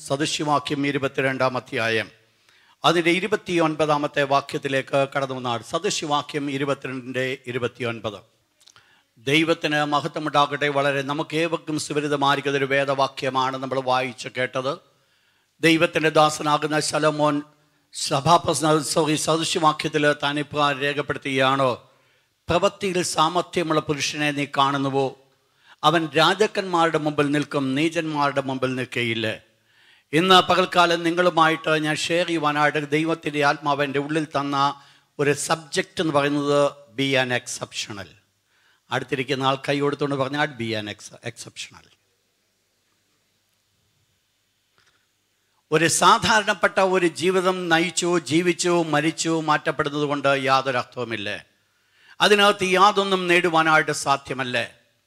സദൃശ്യവാക്യം ഇരുപത്തിരണ്ടാം അധ്യായം അതിൻ്റെ ഇരുപത്തി ഒൻപതാമത്തെ വാക്യത്തിലേക്ക് കടന്നു വന്നാണ് സദൃശ്യവാക്യം ഇരുപത്തിരണ്ടിൻ്റെ ഇരുപത്തി ഒൻപത് ദൈവത്തിന് മഹത്വമുണ്ടാകട്ടെ വളരെ നമുക്ക് ഏവർക്കും സുപരിതമായിരിക്കുന്ന ഒരു വേദവാക്യമാണ് നമ്മൾ വായിച്ച് കേട്ടത് ദൈവത്തിൻ്റെ ദാസനാകുന്ന ശലമോൻ സഭാപ്രസ സോറി സദൃശ്യവാക്യത്തിൽ താൻ ഇപ്രകാരം രേഖപ്പെടുത്തുകയാണോ പ്രവൃത്തിയിൽ സാമർഥ്യമുള്ള പുരുഷനെ നീ കാണുന്നുവോ അവൻ രാജാക്കന്മാരുടെ മുമ്പിൽ നിൽക്കും നീചന്മാരുടെ മുമ്പിൽ നിൽക്കുകയില്ല ഇന്ന് പകൽക്കാലം നിങ്ങളുമായിട്ട് ഞാൻ ഷെയർ ചെയ്യുവാനായിട്ട് ദൈവത്തിൻ്റെ ആത്മാവ് എൻ്റെ ഉള്ളിൽ തന്ന ഒരു സബ്ജക്റ്റ് എന്ന് പറയുന്നത് ബി ആൻ എക്സെപ്ഷണൽ അടുത്തിരിക്കുന്ന ആൾ കൈ കൊടുത്തുകൊണ്ട് പറഞ്ഞാൽ ബി ആൻ എക്സ് എക്സെപ്ഷണൽ ഒരു സാധാരണപ്പെട്ട ഒരു ജീവിതം നയിച്ചു ജീവിച്ചു മരിച്ചു മാറ്റപ്പെടുന്നത് കൊണ്ട് യാതൊരു അർത്ഥവുമില്ല അതിനകത്ത് യാതൊന്നും നേടുവാനായിട്ട് സാധ്യമല്ലേ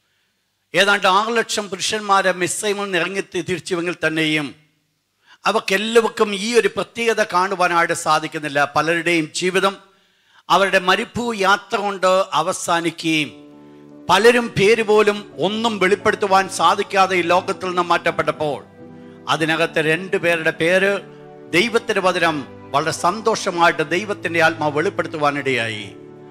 ഏതാണ്ട് ആറ് ലക്ഷം പുരുഷന്മാരെ മിസ്സൈമിൽ നിന്ന് ഇറങ്ങി തിരിച്ചുവെങ്കിൽ തന്നെയും അവർക്കെല്ലാവർക്കും ഈ ഒരു പ്രത്യേകത കാണുവാനായിട്ട് സാധിക്കുന്നില്ല പലരുടെയും ജീവിതം അവരുടെ മരുഭൂ യാത്ര കൊണ്ട് അവസാനിക്കുകയും പലരും പേര് പോലും ഒന്നും വെളിപ്പെടുത്തുവാൻ സാധിക്കാതെ ഈ ലോകത്തിൽ നിന്ന് മാറ്റപ്പെട്ടപ്പോൾ അതിനകത്ത് രണ്ടു പേരുടെ പേര് ദൈവത്തിന് പകരം വളരെ സന്തോഷമായിട്ട് ദൈവത്തിന്റെ ആത്മാവ് വെളിപ്പെടുത്തുവാനിടയായി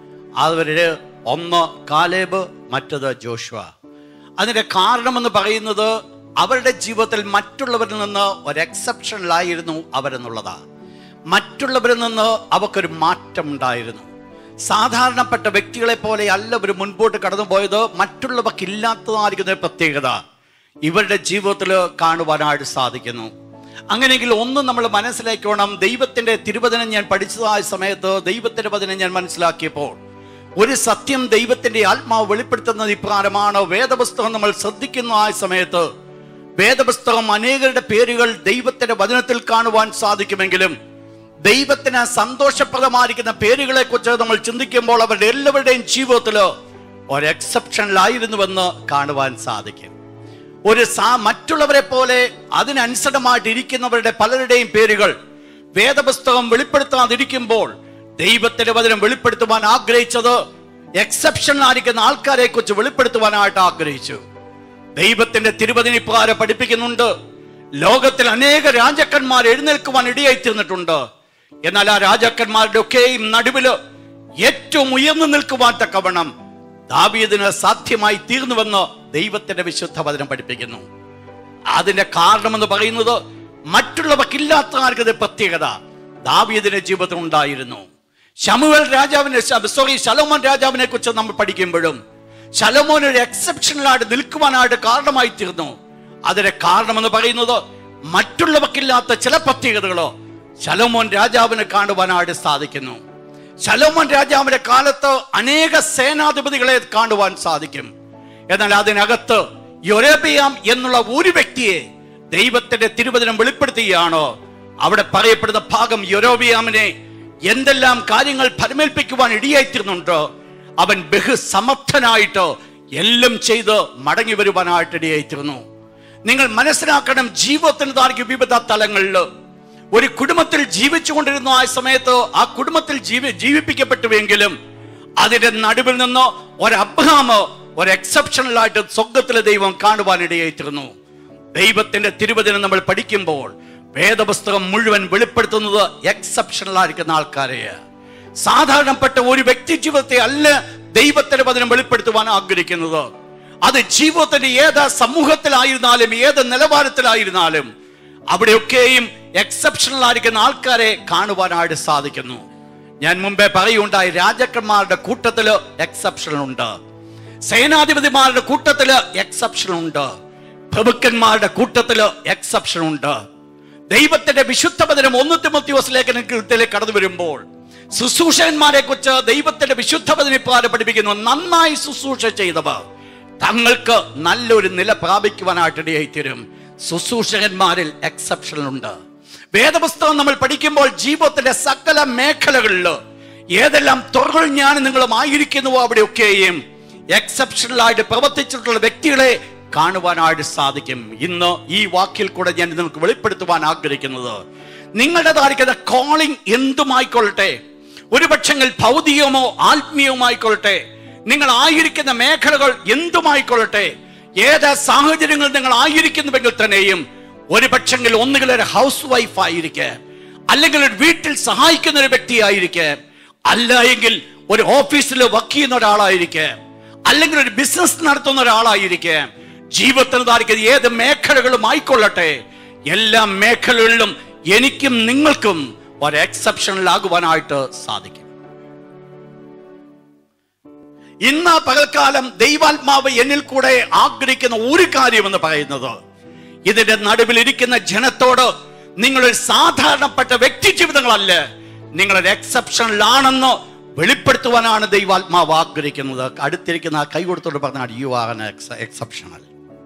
അവര് ഒന്ന് കാലേബ് മറ്റത് ജോഷുവ അതിന്റെ കാരണമെന്ന് പറയുന്നത് അവരുടെ ജീവിതത്തിൽ മറ്റുള്ളവരിൽ നിന്ന് ഒരു എക്സെപ്ഷനിലായിരുന്നു അവരെന്നുള്ളതാ മറ്റുള്ളവരിൽ നിന്ന് അവർക്കൊരു മാറ്റം ഉണ്ടായിരുന്നു സാധാരണപ്പെട്ട വ്യക്തികളെ പോലെ അല്ല ഇവർ മുൻപോട്ട് കടന്നുപോയത് മറ്റുള്ളവർക്ക് ഇല്ലാത്തതായിരിക്കുന്ന ഒരു പ്രത്യേകത ഇവരുടെ ജീവിതത്തിൽ കാണുവാനായിട്ട് സാധിക്കുന്നു അങ്ങനെയെങ്കിൽ ഒന്ന് നമ്മൾ മനസ്സിലാക്കണം ദൈവത്തിന്റെ തിരുവചനം ഞാൻ പഠിച്ചതായ സമയത്ത് ദൈവത്തിന്റെ വചനം ഞാൻ മനസ്സിലാക്കിയപ്പോൾ ഒരു സത്യം ദൈവത്തിന്റെ ആത്മാവ് വെളിപ്പെടുത്തുന്നത് ഇപ്രകാരമാണ് വേദപുസ്തകം നമ്മൾ ശ്രദ്ധിക്കുന്ന ആ സമയത്ത് വേദപുസ്തകം അനേകരുടെ പേരുകൾ ദൈവത്തിന്റെ വചനത്തിൽ കാണുവാൻ സാധിക്കുമെങ്കിലും ദൈവത്തിന് സന്തോഷപ്രദമായിരിക്കുന്ന പേരുകളെ കുറിച്ച് നമ്മൾ ചിന്തിക്കുമ്പോൾ അവരുടെ എല്ലാവരുടെയും ജീവിതത്തിൽ ഒരു എക്സെപ്ഷനിലായിരുന്നുവെന്ന് കാണുവാൻ സാധിക്കും ഒരു സാ മറ്റുള്ളവരെ പോലെ അതിനനുസൃതമായിട്ട് ഇരിക്കുന്നവരുടെ പലരുടെയും പേരുകൾ വേദപുസ്തകം വെളിപ്പെടുത്താതിരിക്കുമ്പോൾ ദൈവത്തിന്റെ വചനം വെളിപ്പെടുത്തുവാൻ ആഗ്രഹിച്ചത് എക്സെപ്ഷനിലായിരിക്കുന്ന ആൾക്കാരെ കുറിച്ച് വെളിപ്പെടുത്തുവാനായിട്ട് ആഗ്രഹിച്ചു ദൈവത്തിന്റെ തിരുവചനിപ്രകാരം പഠിപ്പിക്കുന്നുണ്ട് ലോകത്തിൽ അനേക രാജാക്കന്മാർ എഴുന്നേൽക്കുവാൻ ഇടയായി തീർന്നിട്ടുണ്ട് എന്നാൽ ആ രാജാക്കന്മാരുടെ ഒക്കെയും നടുവില് ഏറ്റവും ഉയർന്നു നിൽക്കുവാൻ തക്കവണ്ണം ദാവീദിന് സാധ്യമായി തീർന്നുവെന്ന് ദൈവത്തിന്റെ വിശുദ്ധ വചനം പഠിപ്പിക്കുന്നു അതിന്റെ കാരണമെന്ന് പറയുന്നത് മറ്റുള്ളവർക്കില്ലാത്ത ആർക്കത് പ്രത്യേകത ദാവീദിന്റെ ജീവിതത്തിൽ ഉണ്ടായിരുന്നു ശമുവൽ രാജാവിനെ സോറി ശലോമോൻ രാജാവിനെ കുറിച്ച് നമ്മൾ പഠിക്കുമ്പോഴും ശലോമോൻ ഒരു എക്സെപ്ഷണലായിട്ട് നിൽക്കുവാനായിട്ട് കാരണമായി തീർന്നു അതിന്റെ കാരണമെന്ന് പറയുന്നത് മറ്റുള്ളവർക്കില്ലാത്ത ചില പ്രത്യേകതകളോ ശലോമോൻ രാജാവിന് കാണുവാനായിട്ട് സാധിക്കുന്നു ശലോമോൻ രാജാവിന്റെ കാലത്ത് അനേക സേനാധിപതികളെ കാണുവാൻ സാധിക്കും എന്നാൽ അതിനകത്ത് യൊരേബിയാം എന്നുള്ള ഒരു വ്യക്തിയെ ദൈവത്തിന്റെ തിരുവചനം വെളിപ്പെടുത്തുകയാണോ അവിടെ പറയപ്പെടുന്ന ഭാഗം യൊരോബിയാമിനെ എന്തെല്ലാം കാര്യങ്ങൾ ഫലമേൽപ്പിക്കുവാൻ ഇടിയായിത്തീർന്നുണ്ടോ അവൻ ബഹുസമർത്ഥനായിട്ട് എല്ലാം ചെയ്ത് മടങ്ങി വരുവാനായിട്ട് ഇടയായിത്തീർന്നു നിങ്ങൾ മനസ്സിലാക്കണം ജീവിതത്തിന് താർക്കിക വിവിധ തലങ്ങളിൽ ഒരു കുടുംബത്തിൽ ജീവിച്ചുകൊണ്ടിരുന്ന ആ സമയത്ത് ആ കുടുംബത്തിൽ ജീവി ജീവിപ്പിക്കപ്പെട്ടുവെങ്കിലും അതിന്റെ നടുവിൽ നിന്ന് ഒരു അബ്രഹാമ് ഒരു എക്സെപ്ഷണലായിട്ട് സ്വർഗത്തിലെ ദൈവം കാണുവാനിടയായിത്തീർന്നു ദൈവത്തിന്റെ തിരുവചനം നമ്മൾ പഠിക്കുമ്പോൾ വേദപുസ്തകം മുഴുവൻ വെളിപ്പെടുത്തുന്നത് എക്സെപ്ഷണൽ ആയിരിക്കുന്ന ആൾക്കാരെ സാധാരണപ്പെട്ട ഒരു വ്യക്തി ജീവിതത്തെ അല്ല ദൈവത്തിന്റെ വചനം വെളിപ്പെടുത്തുവാൻ ആഗ്രഹിക്കുന്നത് അത് ജീവിതത്തിന്റെ ഏത് സമൂഹത്തിലായിരുന്നാലും ഏത് നിലവാരത്തിലായിരുന്നാലും അവിടെയൊക്കെയും എക്സെപ്ഷണൽ ആയിരിക്കുന്ന ആൾക്കാരെ കാണുവാനായിട്ട് സാധിക്കുന്നു ഞാൻ മുമ്പേ പറയുണ്ടായി രാജാക്കന്മാരുടെ കൂട്ടത്തില് എക്സെപ്ഷൻ ഉണ്ട് സേനാധിപതിമാരുടെ കൂട്ടത്തില് എക്സെപ്ഷൻ ഉണ്ട് പ്രഭുക്കന്മാരുടെ കൂട്ടത്തില് എക്സെപ്ഷൻ ഉണ്ട് ദൈവത്തിന്റെ വിശുദ്ധ പദനം ഒന്ന് തിമോത്തിയോസ് ലേഖനത്തിലേക്ക് കടന്നു വരുമ്പോൾ ശുശ്രൂഷകന്മാരെ കുറിച്ച് ദൈവത്തിന്റെ വിശുദ്ധ പദനിപ്രകാരം പഠിപ്പിക്കുന്നു നന്നായി ശുശ്രൂഷ ചെയ്തവർ തങ്ങൾക്ക് നല്ലൊരു നില പ്രാപിക്കുവാനായിട്ട് ഇടയായി തീരും ശുശ്രൂഷകന്മാരിൽ എക്സെപ്ഷൻ ഉണ്ട് വേദപുസ്തകം നമ്മൾ പഠിക്കുമ്പോൾ ജീവിതത്തിന്റെ സകല മേഖലകളിൽ ഏതെല്ലാം തുറകൾ ഞാൻ നിങ്ങളും ആയിരിക്കുന്നുവോ അവിടെയൊക്കെയും എക്സെപ്ഷണലായിട്ട് പ്രവർത്തിച്ചിട്ടുള്ള വ്യക്തികളെ കാണുവാനായിട്ട് സാധിക്കും ഇന്ന് ഈ വാക്കിൽ കൂടെ ഞാൻ നിങ്ങൾക്ക് വെളിപ്പെടുത്തുവാൻ ആഗ്രഹിക്കുന്നത് നിങ്ങളുടേതായിരിക്കുന്ന കോളിംഗ് എന്തുമായിക്കൊള്ളട്ടെ ഒരു പക്ഷെങ്കിൽ ഭൗതികമോ ആത്മീയവുമായിക്കൊള്ളട്ടെ നിങ്ങൾ ആയിരിക്കുന്ന മേഖലകൾ എന്തുമായിക്കൊള്ളട്ടെ ഏത് സാഹചര്യങ്ങൾ നിങ്ങൾ ആയിരിക്കുന്നുവെങ്കിൽ തന്നെയും ഒരു പക്ഷെങ്കിൽ ഒന്നുകിൽ ഒരു ഹൗസ് വൈഫ് ആയിരിക്കെ അല്ലെങ്കിൽ ഒരു വീട്ടിൽ സഹായിക്കുന്ന ഒരു വ്യക്തിയായിരിക്കെ അല്ല എങ്കിൽ ഒരു ഓഫീസിൽ വർക്ക് ചെയ്യുന്ന ഒരാളായിരിക്കെ അല്ലെങ്കിൽ ഒരു ബിസിനസ് നടത്തുന്ന ഒരാളായിരിക്കെ ജീവിതത്തിൽ ധാരിക്കുന്ന ഏത് മേഖലകളും ആയിക്കൊള്ളട്ടെ എല്ലാ മേഖലകളിലും എനിക്കും നിങ്ങൾക്കും ഒരു എക്സെപ്ഷനിലാകുവാനായിട്ട് സാധിക്കും ഇന്ന് പകൽക്കാലം ദൈവാത്മാവ് എന്നിൽ കൂടെ ആഗ്രഹിക്കുന്ന ഒരു കാര്യമെന്ന് പറയുന്നത് ഇതിന്റെ നടുവിൽ ഇരിക്കുന്ന ജനത്തോട് നിങ്ങളൊരു സാധാരണപ്പെട്ട വ്യക്തി ജീവിതങ്ങളല്ല നിങ്ങളൊരു എക്സെപ്ഷനിലാണെന്ന് വെളിപ്പെടുത്തുവാനാണ് ദൈവാത്മാവ് ആഗ്രഹിക്കുന്നത് അടുത്തിരിക്കുന്ന ആ കൈ കൊടുത്തോട് പറഞ്ഞാൽ യു ആർ എക്സെപ്ഷണൽ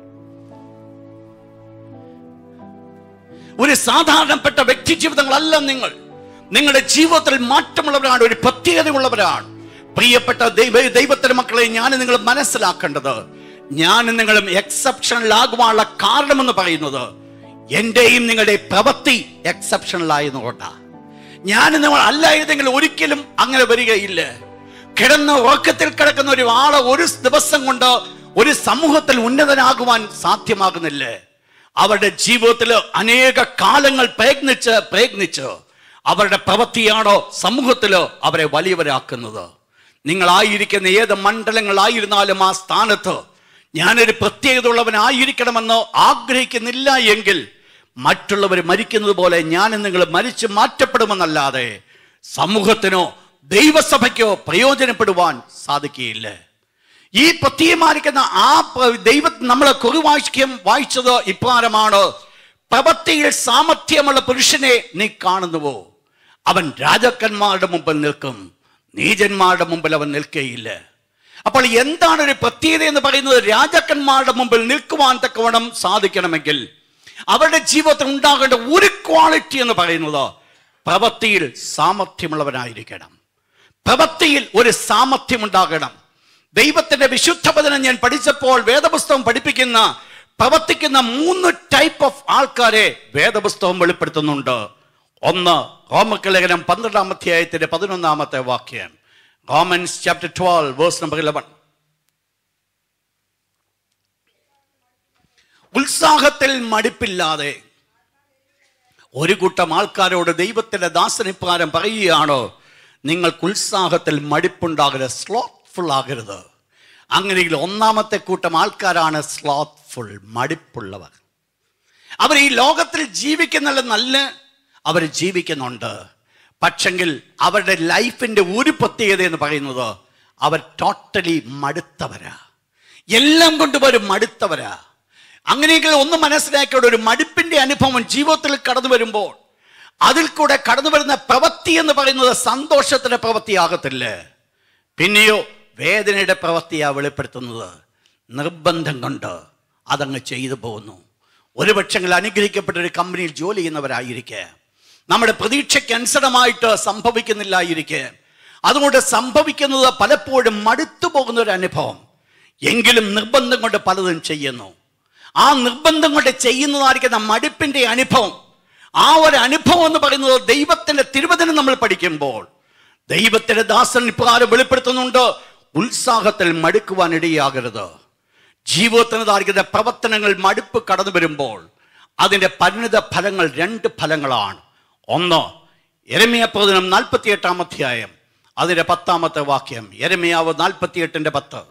ഒരു സാധാരണപ്പെട്ട വ്യക്തി ജീവിതങ്ങളല്ല നിങ്ങൾ നിങ്ങളുടെ ജീവിതത്തിൽ മാറ്റമുള്ളവരാണ് ഒരു പ്രത്യേകതയുള്ളവരാണ് പ്രിയപ്പെട്ട ദൈവ ദൈവത്തിന്റെ മക്കളെ ഞാൻ നിങ്ങൾ മനസ്സിലാക്കേണ്ടത് ഞാൻ നിങ്ങളും എക്സെപ്ഷനിലാകുവാനുള്ള കാരണമെന്ന് പറയുന്നത് എന്റെയും നിങ്ങളുടെ പ്രവൃത്തി എക്സെപ്ഷനിലായതുകൊണ്ടാ ഞാൻ നിങ്ങൾ അല്ലായിരുന്നെങ്കിൽ ഒരിക്കലും അങ്ങനെ വരികയില്ല കിടന്ന ഉറക്കത്തിൽ കിടക്കുന്ന ഒരു ആള് ഒരു ദിവസം കൊണ്ട് ഒരു സമൂഹത്തിൽ ഉന്നതനാകുവാൻ സാധ്യമാകുന്നില്ലേ അവരുടെ ജീവിതത്തിൽ അനേക കാലങ്ങൾ പ്രയത്നിച്ച് പ്രയത്നിച്ച് അവരുടെ പ്രവൃത്തിയാണോ സമൂഹത്തിലോ അവരെ വലിയവരാക്കുന്നത് നിങ്ങളായിരിക്കുന്ന ഏത് മണ്ഡലങ്ങളായിരുന്നാലും ആ സ്ഥാനത്ത് ഞാനൊരു പ്രത്യേകത ഉള്ളവനായിരിക്കണമെന്ന് ആഗ്രഹിക്കുന്നില്ല എങ്കിൽ മറ്റുള്ളവർ മരിക്കുന്നത് പോലെ ഞാൻ നിങ്ങൾ മരിച്ചു മാറ്റപ്പെടുമെന്നല്ലാതെ സമൂഹത്തിനോ ദൈവസഭയ്ക്കോ പ്രയോജനപ്പെടുവാൻ സാധിക്കുകയില്ല ഈ പ്രത്യേകമായിരിക്കുന്ന ആ പ- ദൈവ നമ്മളെ കുറിവാക്യം വായിച്ചത് ഇപ്രകാരമാണ് പ്രവൃത്തിയിൽ സാമർഥ്യമുള്ള പുരുഷനെ നീ കാണുന്നുവോ അവൻ രാജാക്കന്മാരുടെ മുമ്പിൽ നിൽക്കും നീചന്മാരുടെ മുമ്പിൽ അവൻ നിൽക്കുകയില്ല അപ്പോൾ എന്താണ് ഒരു പ്രത്യേകത എന്ന് പറയുന്നത് രാജാക്കന്മാരുടെ മുമ്പിൽ നിൽക്കുവാൻ തക്കവണ്ണം സാധിക്കണമെങ്കിൽ അവരുടെ ജീവിതത്തിൽ ഉണ്ടാകേണ്ട ഒരു ക്വാളിറ്റി എന്ന് പറയുന്നത് പ്രവൃത്തിയിൽ സാമർഥ്യമുള്ളവനായിരിക്കണം പ്രവൃത്തിയിൽ ഒരു സാമർഥ്യം ഉണ്ടാകണം ദൈവത്തിന്റെ വിശുദ്ധ വചനം ഞാൻ പഠിച്ചപ്പോൾ വേദപുസ്തകം പഠിപ്പിക്കുന്ന പ്രവർത്തിക്കുന്ന മൂന്ന് ടൈപ്പ് ഓഫ് ആൾക്കാരെ വേദപുസ്തകം വെളിപ്പെടുത്തുന്നുണ്ട് ഒന്ന് റോമക്കലേഖനം പന്ത്രണ്ടാം അധ്യായത്തിന്റെ പതിനൊന്നാമത്തെ വാക്യം Romans chapter twelve verse number eleven ഉത്സാഹത്തിൽ മടിപ്പില്ലാതെ ഒരു കൂട്ടം ആൾക്കാരോട് ദൈവത്തിന്റെ ദാസനിപ്രകാരം പറയുകയാണ് നിങ്ങൾക്ക് ഉത്സാഹത്തിൽ മടിപ്പുണ്ടാകരുത് സ്ലോത്ത്ഫുൾ ആകരുത് അങ്ങനെയെങ്കിൽ ഒന്നാമത്തെ കൂട്ടം ആൾക്കാരാണ് സ്ലോത്ത്ഫുൾ മടിപ്പുള്ളവർ അവർ ഈ ലോകത്തിൽ ജീവിക്കുന്നുള്ള നല്ല അവർ ജീവിക്കുന്നുണ്ട് പക്ഷെങ്കിൽ അവരുടെ ലൈഫിന്റെ ഒരു പ്രത്യേകത എന്ന് പറയുന്നത് അവർ ടോട്ടലി മടുത്തവരാ എല്ലാം കൊണ്ടും അവർ മടുത്തവരാ അങ്ങനെയെങ്കിൽ ഒന്ന് മനസ്സിലാക്കിയോടെ ഒരു മടുപ്പിന്റെ അനുഭവം ജീവിതത്തിൽ കടന്നു വരുമ്പോൾ അതിൽ കൂടെ കടന്നു വരുന്ന പ്രവൃത്തി എന്ന് പറയുന്നത് സന്തോഷത്തിന്റെ പ്രവൃത്തിയാകത്തില്ലേ പിന്നെയോ വേദനയുടെ പ്രവൃത്തിയാ വെളിപ്പെടുത്തുന്നത് നിർബന്ധം കൊണ്ട് അതങ്ങ് ചെയ്തു പോകുന്നു ഒരു പക്ഷെങ്കിൽ അനുഗ്രഹിക്കപ്പെട്ട ഒരു കമ്പനിയിൽ ജോലി ചെയ്യുന്നവരായിരിക്കെ നമ്മുടെ പ്രതീക്ഷയ്ക്ക് അനുസരണമായിട്ട് സംഭവിക്കുന്നില്ലായിരിക്കെ അതുകൊണ്ട് സംഭവിക്കുന്നത് പലപ്പോഴും മടുത്തു പോകുന്ന ഒരു അനുഭവം എങ്കിലും നിർബന്ധം കൊണ്ട് പലതും ചെയ്യുന്നു ആ നിർബന്ധം കൊണ്ട് ചെയ്യുന്നതായിരിക്കുന്ന മടുപ്പിന്റെ അനുഭവം ആ ഒരു അനുഭവം എന്ന് പറയുന്നത് ദൈവത്തിന്റെ തിരുവചനം നമ്മൾ പഠിക്കുമ്പോൾ ദൈവത്തിന്റെ ദാസൻ ഇപ്രകാരം വെളിപ്പെടുത്തുന്നുണ്ട് ഉത്സാഹത്തിൽ മടുക്കുവാൻ ഇടയാകരുത് ജീവിതത്തിന് താരിക്കുന്ന പ്രവർത്തനങ്ങൾ മടുപ്പ് കടന്നു വരുമ്പോൾ അതിന്റെ പരിണിത ഫലങ്ങൾ രണ്ട് ഫലങ്ങളാണ് ഒന്ന് എരമിയ പ്രവചനം നാൽപ്പത്തി എട്ടാം അധ്യായം അതിന്റെ പത്താമത്തെ വാക്യം എരമിയാവ് നാൽപ്പത്തിയെട്ടിന്റെ പത്ത്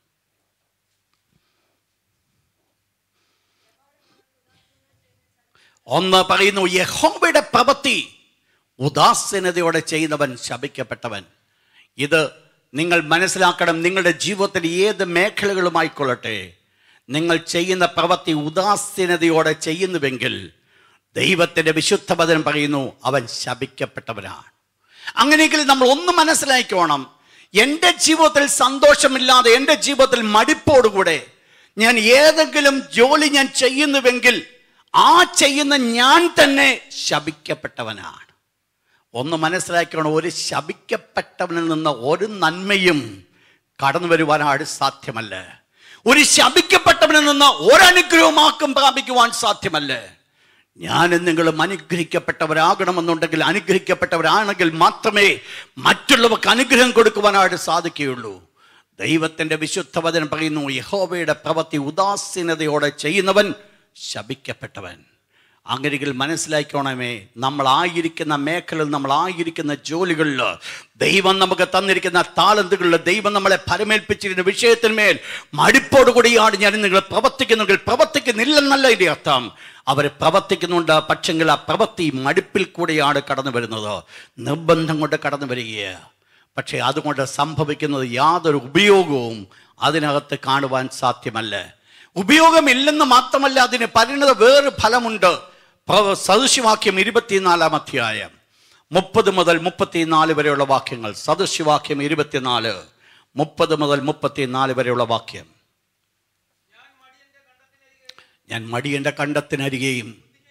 ഒന്ന് പറയുന്നു യഹോവയുടെ പ്രവൃത്തി ഉദാസീനതയോടെ ചെയ്യുന്നവൻ ശപിക്കപ്പെട്ടവൻ ഇത് നിങ്ങൾ മനസ്സിലാക്കണം നിങ്ങളുടെ ജീവിതത്തിൽ ഏത് മേഖലകളുമായിക്കൊള്ളട്ടെ നിങ്ങൾ ചെയ്യുന്ന പ്രവൃത്തി ഉദാസീനതയോടെ ചെയ്യുന്നുവെങ്കിൽ ദൈവത്തിന്റെ വിശുദ്ധ വചനം പറയുന്നു അവൻ ശപിക്കപ്പെട്ടവനാണ് അങ്ങനെയെങ്കിൽ നമ്മൾ ഒന്ന് മനസ്സിലാക്കിക്കോണം എൻ്റെ ജീവിതത്തിൽ സന്തോഷമില്ലാതെ എൻ്റെ ജീവിതത്തിൽ മടിപ്പോടുകൂടെ ഞാൻ ഏതെങ്കിലും ജോലി ഞാൻ ചെയ്യുന്നുവെങ്കിൽ ആ ചെയ്യുന്ന ഞാൻ തന്നെ ശപിക്കപ്പെട്ടവനാണ് ഒന്ന് മനസ്സിലാക്കണം ഒരു ശപിക്കപ്പെട്ടവനിൽ നിന്ന് ഒരു നന്മയും കടന്നു വരുവാനാണ് സാധ്യമല്ല ഒരു ശപിക്കപ്പെട്ടവനിൽ നിന്ന് ഒരനുഗ്രഹമാക്കും പ്രാപിക്കുവാൻ സാധ്യമല്ല ഞാനും നിങ്ങളും അനുഗ്രഹിക്കപ്പെട്ടവരാകണമെന്നുണ്ടെങ്കിൽ അനുഗ്രഹിക്കപ്പെട്ടവരാണെങ്കിൽ മാത്രമേ മറ്റുള്ളവർക്ക് അനുഗ്രഹം കൊടുക്കുവാനായിട്ട് സാധിക്കുകയുള്ളൂ ദൈവത്തിന്റെ വിശുദ്ധ വചനം പറയുന്നു യഹോവയുടെ പ്രവൃത്തി ഉദാസീനതയോടെ ചെയ്യുന്നവൻ ശപിക്കപ്പെട്ടവൻ അങ്ങനെയെങ്കിൽ മനസ്സിലാക്കണമേ നമ്മളായിരിക്കുന്ന മേഖലയിൽ നമ്മളായിരിക്കുന്ന ജോലികളിൽ ദൈവം നമുക്ക് തന്നിരിക്കുന്ന താളന്തുകളിൽ ദൈവം നമ്മളെ പരമേൽപ്പിച്ചിരുന്ന വിഷയത്തിന്മേൽ മടിപ്പോടുകൂടിയാണ് ഞാൻ നിങ്ങൾ പ്രവർത്തിക്കുന്നെങ്കിൽ പ്രവർത്തിക്കുന്നില്ലെന്നല്ല ഇതിന്റെ അർത്ഥം അവർ പ്രവർത്തിക്കുന്നുണ്ട് പക്ഷെങ്കിൽ ആ പ്രവൃത്തി മടുപ്പിൽ കൂടെയാണ് കടന്നു വരുന്നത് നിർബന്ധം കൊണ്ട് കടന്നു വരികയാണ് പക്ഷേ അതുകൊണ്ട് സംഭവിക്കുന്നത് യാതൊരു ഉപയോഗവും അതിനകത്ത് കാണുവാൻ സാധ്യമല്ല ഉപയോഗമില്ലെന്ന് മാത്രമല്ല അതിന് പരിണത വേറെ ഫലമുണ്ട് പ്ര- സദൃശ്യവാക്യം ഇരുപത്തിനാലാം അധ്യായം മുപ്പത് മുതൽ മുപ്പത്തിനാല് വരെയുള്ള വാക്യങ്ങൾ സദൃശ്യവാക്യം ഇരുപത്തിനാല് മുപ്പത് മുതൽ മുപ്പത്തിനാല് വരെയുള്ള വാക്യം ഞാൻ മടിയന്റെ കണ്ടത്തിനരികെയും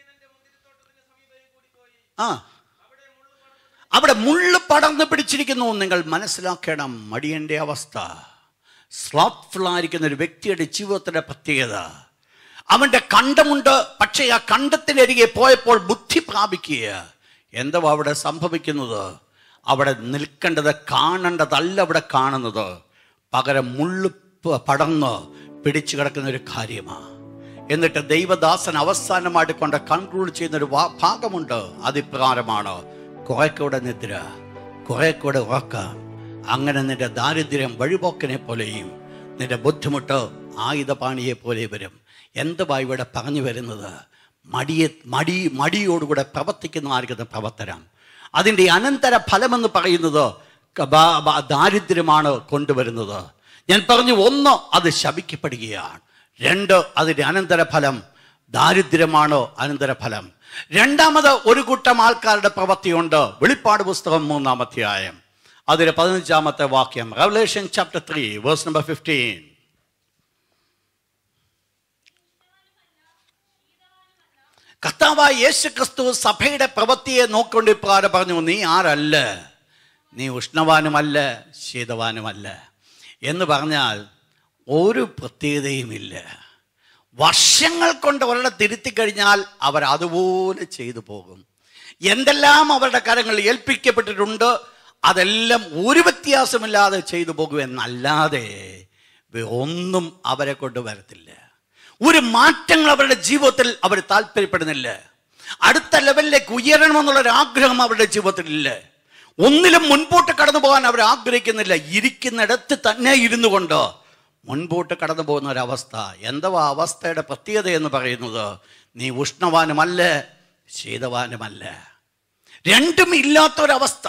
ആ അവിടെ മുള്ളു പടർന്ന് പിടിച്ചിരിക്കുന്നു നിങ്ങൾ മനസ്സിലാക്കണം മടിയന്റെ അവസ്ഥ സ്ലോത്ത്ഫുൾ ആയിരിക്കുന്ന ഒരു വ്യക്തിയുടെ ജീവിതത്തിന്റെ പ്രത്യേകത അവന്റെ കണ്ടമുണ്ട് പക്ഷേ ആ കണ്ടത്തിനരികെ പോയപ്പോൾ ബുദ്ധി പ്രാപിക്കുക എന്താ അവിടെ സംഭവിക്കുന്നത് അവിടെ നിൽക്കേണ്ടത് കാണേണ്ടതല്ല അവിടെ കാണുന്നത് പകരം മുള്ളു പ- പടർന്ന് പിടിച്ചു കിടക്കുന്ന ഒരു കാര്യമാണ് എന്നിട്ട് ദൈവദാസൻ അവസാനമായിട്ട് കൊണ്ട് കൺക്ലൂഡ് ചെയ്യുന്ന ഒരു വാ- ഭാഗമുണ്ട് അതിപ്രകാരമാണ് കുറെ കൂടെ നിദ്ര കുറെ കൂടെ ഉറക്കം അങ്ങനെ നിന്റെ ദാരിദ്ര്യം വഴിപോക്കനെ പോലെയും നിന്റെ ബുദ്ധിമുട്ട് ആയുധപാണിയെ പോലെ വരും എന്തുവാ ഇവിടെ പറഞ്ഞു വരുന്നത് മടിയെ മടി മടിയോടുകൂടെ പ്രവർത്തിക്കുന്ന ആർക്കുന്ന പ്രവർത്തനം അതിൻ്റെ അനന്തര ഫലമെന്ന് പറയുന്നത് ക- ബ- ബ- ദാരിദ്ര്യമാണ് കൊണ്ടുവരുന്നത് ഞാൻ പറഞ്ഞു ഒന്ന് അത് ശപിക്കപ്പെടുകയാണ് രണ്ട് അതിൻ്റെ അനന്തരഫലം ദാരിദ്ര്യമാണോ അനന്തരഫലം രണ്ടാമത് ഒരു കൂട്ടം ആൾക്കാരുടെ പ്രവൃത്തിയുണ്ട് വെളിപ്പാട് പുസ്തകം മൂന്നാം അധ്യായം അതിലെ പതിനഞ്ചാമത്തെ വാക്യം Revelation chapter three verse number fifteen കർത്താവായ യേശു ക്രിസ്തു സഭയുടെ പ്രവൃത്തിയെ നോക്കൊണ്ട് ഇപ്രകാരം പറഞ്ഞു നീ ആരല്ല നീ ഉഷ്ണവാനുമല്ല ശീതവാനുമല്ല എന്ന് പറഞ്ഞാൽ ഒരു പ്രത്യേകതയുമില്ല വർഷങ്ങൾ കൊണ്ട് അവരുടെ തിരുത്തി കഴിഞ്ഞാൽ അവർ അതുപോലെ ചെയ്തു പോകും എന്തെല്ലാം അവരുടെ കരങ്ങൾ ഏൽപ്പിക്കപ്പെട്ടിട്ടുണ്ട് അതെല്ലാം ഒരു വ്യത്യാസമില്ലാതെ ചെയ്തു പോകുമെന്നല്ലാതെ വേ- ഒന്നും അവരെ കൊണ്ട് വരത്തില്ല ഒരു മാറ്റങ്ങൾ അവരുടെ ജീവിതത്തിൽ അവർ താല്പര്യപ്പെടുന്നില്ല അടുത്ത ലെവലിലേക്ക് ഉയരണമെന്നുള്ളൊരു ആഗ്രഹം അവരുടെ ജീവിതത്തിലില്ല ഒന്നിലും മുൻപോട്ട് കടന്നു പോകാൻ അവർ ആഗ്രഹിക്കുന്നില്ല ഇരിക്കുന്നിടത്ത് തന്നെ ഇരുന്നു കൊണ്ട് മുൻപോട്ട് കടന്നു പോകുന്ന ഒരവസ്ഥ എന്തുവാ അവസ്ഥയുടെ പ്രത്യേകത എന്ന് പറയുന്നത് നീ ഉഷ്ണവാനുമല്ല ശീതവാനുമല്ല രണ്ടും ഇല്ലാത്തൊരവസ്ഥ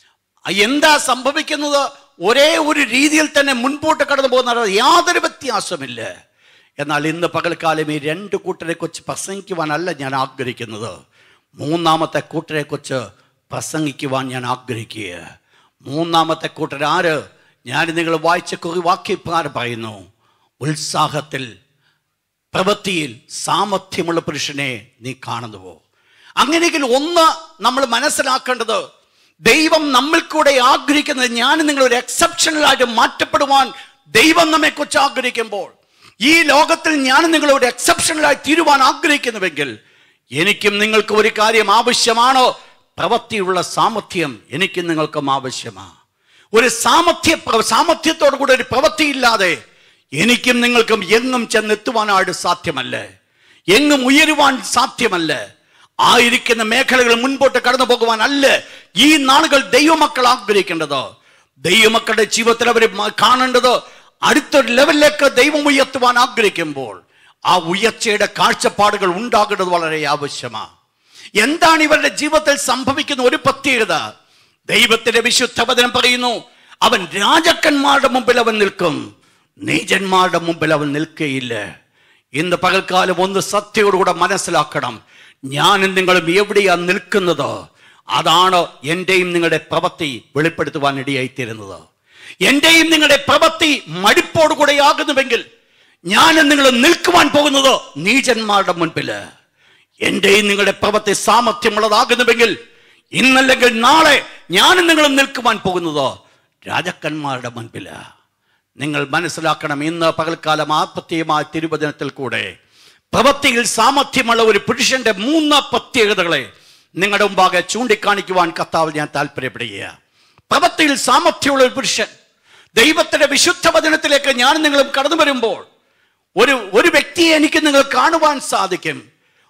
എന്താ സംഭവിക്കുന്നത് ഒരേ ഒരു രീതിയിൽ തന്നെ മുൻപോട്ട് കടന്നു പോകുന്ന യാതൊരു വ്യത്യാസമില്ല എന്നാൽ ഇന്ന് പകൽക്കാലം ഈ രണ്ട് കൂട്ടരെ കുറിച്ച് പ്രസംഗിക്കുവാനല്ല ഞാൻ ആഗ്രഹിക്കുന്നത് മൂന്നാമത്തെ കൂട്ടരെ കുറിച്ച് പ്രസംഗിക്കുവാൻ ഞാൻ ആഗ്രഹിക്കുക മൂന്നാമത്തെ കൂട്ടർ ആര് ഞാൻ നിങ്ങൾ വായിച്ച കുറി വാക്യപ്രകാരം പറയുന്നു ഉത്സാഹത്തിൽ പ്രവൃത്തിയിൽ സാമർഥ്യമുള്ള പുരുഷനെ നീ കാണുന്നുവോ അങ്ങനെയെങ്കിൽ ഒന്ന് നമ്മൾ മനസ്സിലാക്കേണ്ടത് ദൈവം നമ്മിൽ കൂടെ ആഗ്രഹിക്കുന്നത് ഞാൻ നിങ്ങൾ ഒരു എക്സെപ്ഷണലായിട്ട് മാറ്റപ്പെടുവാൻ ദൈവം നമ്മെക്കുറിച്ച് ആഗ്രഹിക്കുമ്പോൾ ഈ ലോകത്തിൽ ഞാൻ നിങ്ങൾ ഒരു എക്സെപ്ഷണലായി തീരുവാൻ ആഗ്രഹിക്കുന്നുവെങ്കിൽ എനിക്കും നിങ്ങൾക്ക് ഒരു കാര്യം ആവശ്യമാണോ പ്രവൃത്തിയുള്ള സാമർഥ്യം എനിക്കും നിങ്ങൾക്കും ആവശ്യമാണ് ഒരു സാമർഥ്യ സാമർഥ്യത്തോടു കൂടെ ഒരു പ്രവൃത്തിയില്ലാതെ എനിക്കും നിങ്ങൾക്കും എങ്ങും ചെന്നെത്തുവാനായിട്ട് സാധ്യമല്ല എങ്ങും ഉയരുവാൻ സാധ്യമല്ല ആയിരിക്കുന്ന മേഖലകൾ മുൻപോട്ട് കടന്നു പോകുവാൻ അല്ല ഈ നാളുകൾ ദൈവമക്കൾ ആഗ്രഹിക്കേണ്ടത് ദൈവമക്കളുടെ ജീവിതത്തിൽ അവർ കാണേണ്ടത് അടുത്തൊരു ലെവലിലേക്ക് ദൈവം ഉയർത്തുവാൻ ആഗ്രഹിക്കുമ്പോൾ ആ ഉയർച്ചയുടെ കാഴ്ചപ്പാടുകൾ ഉണ്ടാകേണ്ടത് വളരെ ആവശ്യമാണ് എന്താണ് ഇവരുടെ ജീവിതത്തിൽ സംഭവിക്കുന്ന ഒരു പ്രത്യേകത ദൈവത്തിന്റെ വിശുദ്ധ വചനം പറയുന്നു അവൻ രാജാക്കന്മാരുടെ മുമ്പിൽ അവൻ നിൽക്കും നീചന്മാരുടെ മുമ്പിൽ അവൻ നിൽക്കുകയില്ല ഇന്ന് പകൽക്കാലം ഒന്ന് സത്യയോടുകൂടെ മനസ്സിലാക്കണം ഞാനും നിങ്ങളും എവിടെയാ നിൽക്കുന്നത് അതാണ് എന്റെയും നിങ്ങളുടെ പ്രവൃത്തി വെളിപ്പെടുത്തുവാൻ ഇടയായിത്തീരുന്നത് എന്റെയും നിങ്ങളുടെ പ്രവൃത്തി മടിപ്പോടുകൂടെയാകുന്നുവെങ്കിൽ ഞാനും നിങ്ങൾ നിൽക്കുവാൻ പോകുന്നത് നീചന്മാരുടെ മുൻപില് എന്റെയും നിങ്ങളുടെ പ്രവൃത്തി സാമർഥ്യമുള്ളതാകുന്നുവെങ്കിൽ ഇന്നല്ലെങ്കിൽ നാളെ ഞാനും നിങ്ങളും നിൽക്കുവാൻ പോകുന്നത് രാജാക്കന്മാരുടെ മുൻപില് നിങ്ങൾ മനസ്സിലാക്കണം ഇന്ന് പകൽക്കാലം ആത്മത്യമായ തിരുവചനത്തിൽ കൂടെ പ്രവൃത്തിയിൽ സാമർഥ്യമുള്ള ഒരു പുരുഷന്റെ മൂന്ന് പ്രത്യേകതകളെ നിങ്ങളുടെ മുമ്പാകെ ചൂണ്ടിക്കാണിക്കുവാൻ കർത്താവ് ഞാൻ താല്പര്യപ്പെടുക പ്രവൃത്തിയിൽ സാമർഥ്യമുള്ള ഒരു പുരുഷൻ ദൈവത്തിന്റെ വിശുദ്ധ വചനത്തിലേക്ക് ഞാൻ നിങ്ങളും കടന്നു വരുമ്പോൾ ഒരു ഒരു വ്യക്തിയെ എനിക്ക് നിങ്ങൾ കാണുവാൻ സാധിക്കും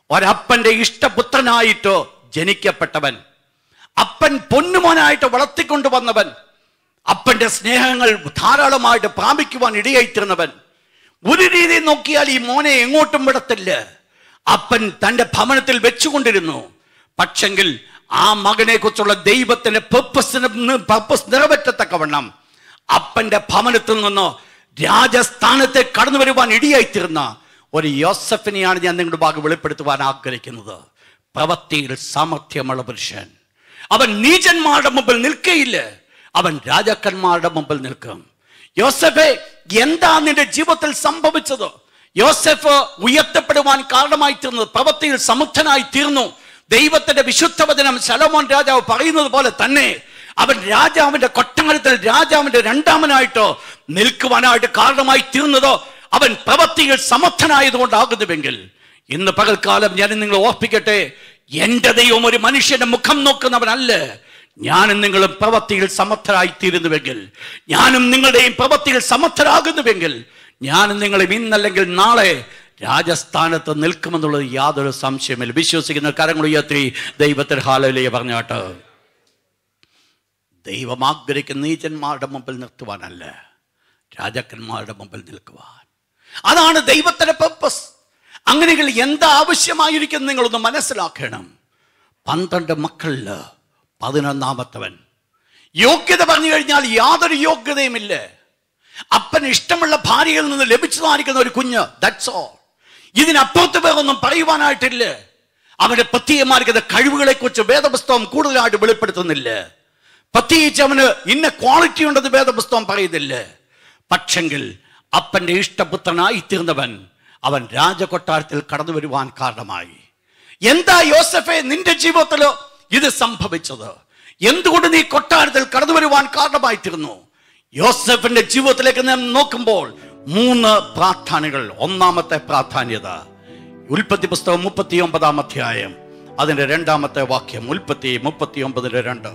ഒരപ്പന്റെ ഇഷ്ടപുത്രനായിട്ട് ജനിക്കപ്പെട്ടവൻ അപ്പൻ പൊന്നുമോനായിട്ട് വളർത്തിക്കൊണ്ടുവന്നവൻ അപ്പന്റെ സ്നേഹങ്ങൾ ധാരാളമായിട്ട് പ്രാപിക്കുവാൻ ഇടയായിത്തീർന്നവൻ ഒരു രീതിയിൽ നോക്കിയാൽ ഈ മോനെ എങ്ങോട്ടും വിടത്തില്ല അപ്പൻ തന്റെ ഭവനത്തിൽ വെച്ചുകൊണ്ടിരുന്നു പക്ഷെങ്കിൽ ആ മകനെ കുറിച്ചുള്ള ദൈവത്തിന്റെ പർപ്പസിന് പർപ്പസ് നിറവേറ്റത്തക്കവണ്ണം അപ്പന്റെ ഭവനത്തിൽ നിന്ന് രാജസ്ഥാനത്തെ കടന്നു വരുവാൻ ഇടിയായിത്തീർന്ന ഒരു യോസഫിനെയാണ് ഞാൻ നിങ്ങളുടെ ഭാഗം വെളിപ്പെടുത്തുവാൻ ആഗ്രഹിക്കുന്നത് പ്രവൃത്തിയിൽ സാമർഥ്യമുള്ള പുരുഷൻ അവൻ നീചന്മാരുടെ മുമ്പിൽ നിൽക്കയില്ല അവൻ രാജാക്കന്മാരുടെ മുമ്പിൽ നിൽക്കും യോസഫെ എന്താ നിന്റെ ജീവിതത്തിൽ സംഭവിച്ചത് യോസഫ് ഉയർത്തപ്പെടുവാൻ കാരണമായി തീർന്നത് പ്രവൃത്തിയിൽ സമുദ്ധനായി തീർന്നു ദൈവത്തിന്റെ വിശുദ്ധവചനം ശലോമോൻ രാജാവ് പറയുന്നത് പോലെ തന്നെ അവൻ രാജാവിന്റെ കൊട്ടാരത്തിൽ രാജാവിന്റെ രണ്ടാമനായിട്ടോ നിൽക്കുവാനായിട്ട് കാരണമായി തീർന്നതോ അവൻ പ്രവൃത്തിയിൽ സമർത്ഥനായതുകൊണ്ടാകുന്നുവെങ്കിൽ ഇന്ന് പകൽക്കാലം ഞാൻ നിങ്ങൾ ഓർപ്പിക്കട്ടെ എന്റെ ദൈവം ഒരു മനുഷ്യന്റെ മുഖം നോക്കുന്നവനല്ല ഞാനും നിങ്ങളും പ്രവൃത്തിയിൽ സമർത്ഥരായി തീരുന്നുവെങ്കിൽ ഞാനും നിങ്ങളുടെയും പ്രവൃത്തിയിൽ സമർത്ഥരാകുന്നുവെങ്കിൽ ഞാനും നിങ്ങളും ഇന്നല്ലെങ്കിൽ നാളെ രാജസ്ഥാനത്ത് നിൽക്കുമെന്നുള്ളത് യാതൊരു സംശയമില്ല വിശ്വസിക്കുന്ന കരങ്ങൾ ഉയർത്തി ദൈവത്തിൽ ഹാലയിലേക്ക് പറഞ്ഞാട്ട് ദൈവം ആഗ്രഹിക്കുന്ന നീചന്മാരുടെ മുമ്പിൽ നിർത്തുവാനല്ല രാജാക്കന്മാരുടെ മുമ്പിൽ നിൽക്കുവാൻ അതാണ് ദൈവത്തിന്റെ പർപ്പസ് അങ്ങനെയെങ്കിൽ എന്താ ആവശ്യമായിരിക്കും നിങ്ങളൊന്ന് മനസ്സിലാക്കണം പന്ത്രണ്ട് മക്കളില് പതിനൊന്നാമത്തവൻ യോഗ്യത പറഞ്ഞു കഴിഞ്ഞാൽ യാതൊരു യോഗ്യതയുമില്ല അപ്പന് ഇഷ്ടമുള്ള ഭാര്യയിൽ നിന്ന് ലഭിച്ചതായിരിക്കുന്ന ഒരു കുഞ്ഞ് ദാറ്റ്സ് ഓൾ ഇതിനപ്പുറത്ത് വേറൊന്നും പറയുവാനായിട്ടില്ല അവന്റെ പ്രത്യേകമായിരിക്കുന്ന കഴിവുകളെ കുറിച്ച് വേദപുസ്തകം കൂടുതലായിട്ട് വെളിപ്പെടുത്തുന്നില്ല പ്രത്യേകിച്ച് അവന് ഇന്ന ക്വാളിറ്റി ഉണ്ടെന്ന് വേദപുസ്തകം പറയുന്നില്ല പക്ഷെങ്കിൽ അപ്പന്റെ ഇഷ്ടപുത്രനായി തീർന്നവൻ അവൻ രാജകൊട്ടാരത്തിൽ കടന്നു വരുവാൻ കാരണമായി എന്താ യോസഫെ നിന്റെ ജീവിതത്തിലോ ഇത് സംഭവിച്ചത് എന്തുകൊണ്ട് നീ കൊട്ടാരത്തിൽ കടന്നു വരുവാൻ കാരണമായി തീർന്നു യോസഫിന്റെ ജീവിതത്തിലേക്ക് നാം നോക്കുമ്പോൾ മൂന്ന് പ്രാധാന്യങ്ങൾ ഒന്നാമത്തെ പ്രാധാന്യത ഉൽപ്പത്തി പുസ്തകം മുപ്പത്തി ഒമ്പതാം അധ്യായം അതിന്റെ രണ്ടാമത്തെ വാക്യം ഉൽപ്പത്തി മുപ്പത്തി ഒമ്പതിന്റെ രണ്ട്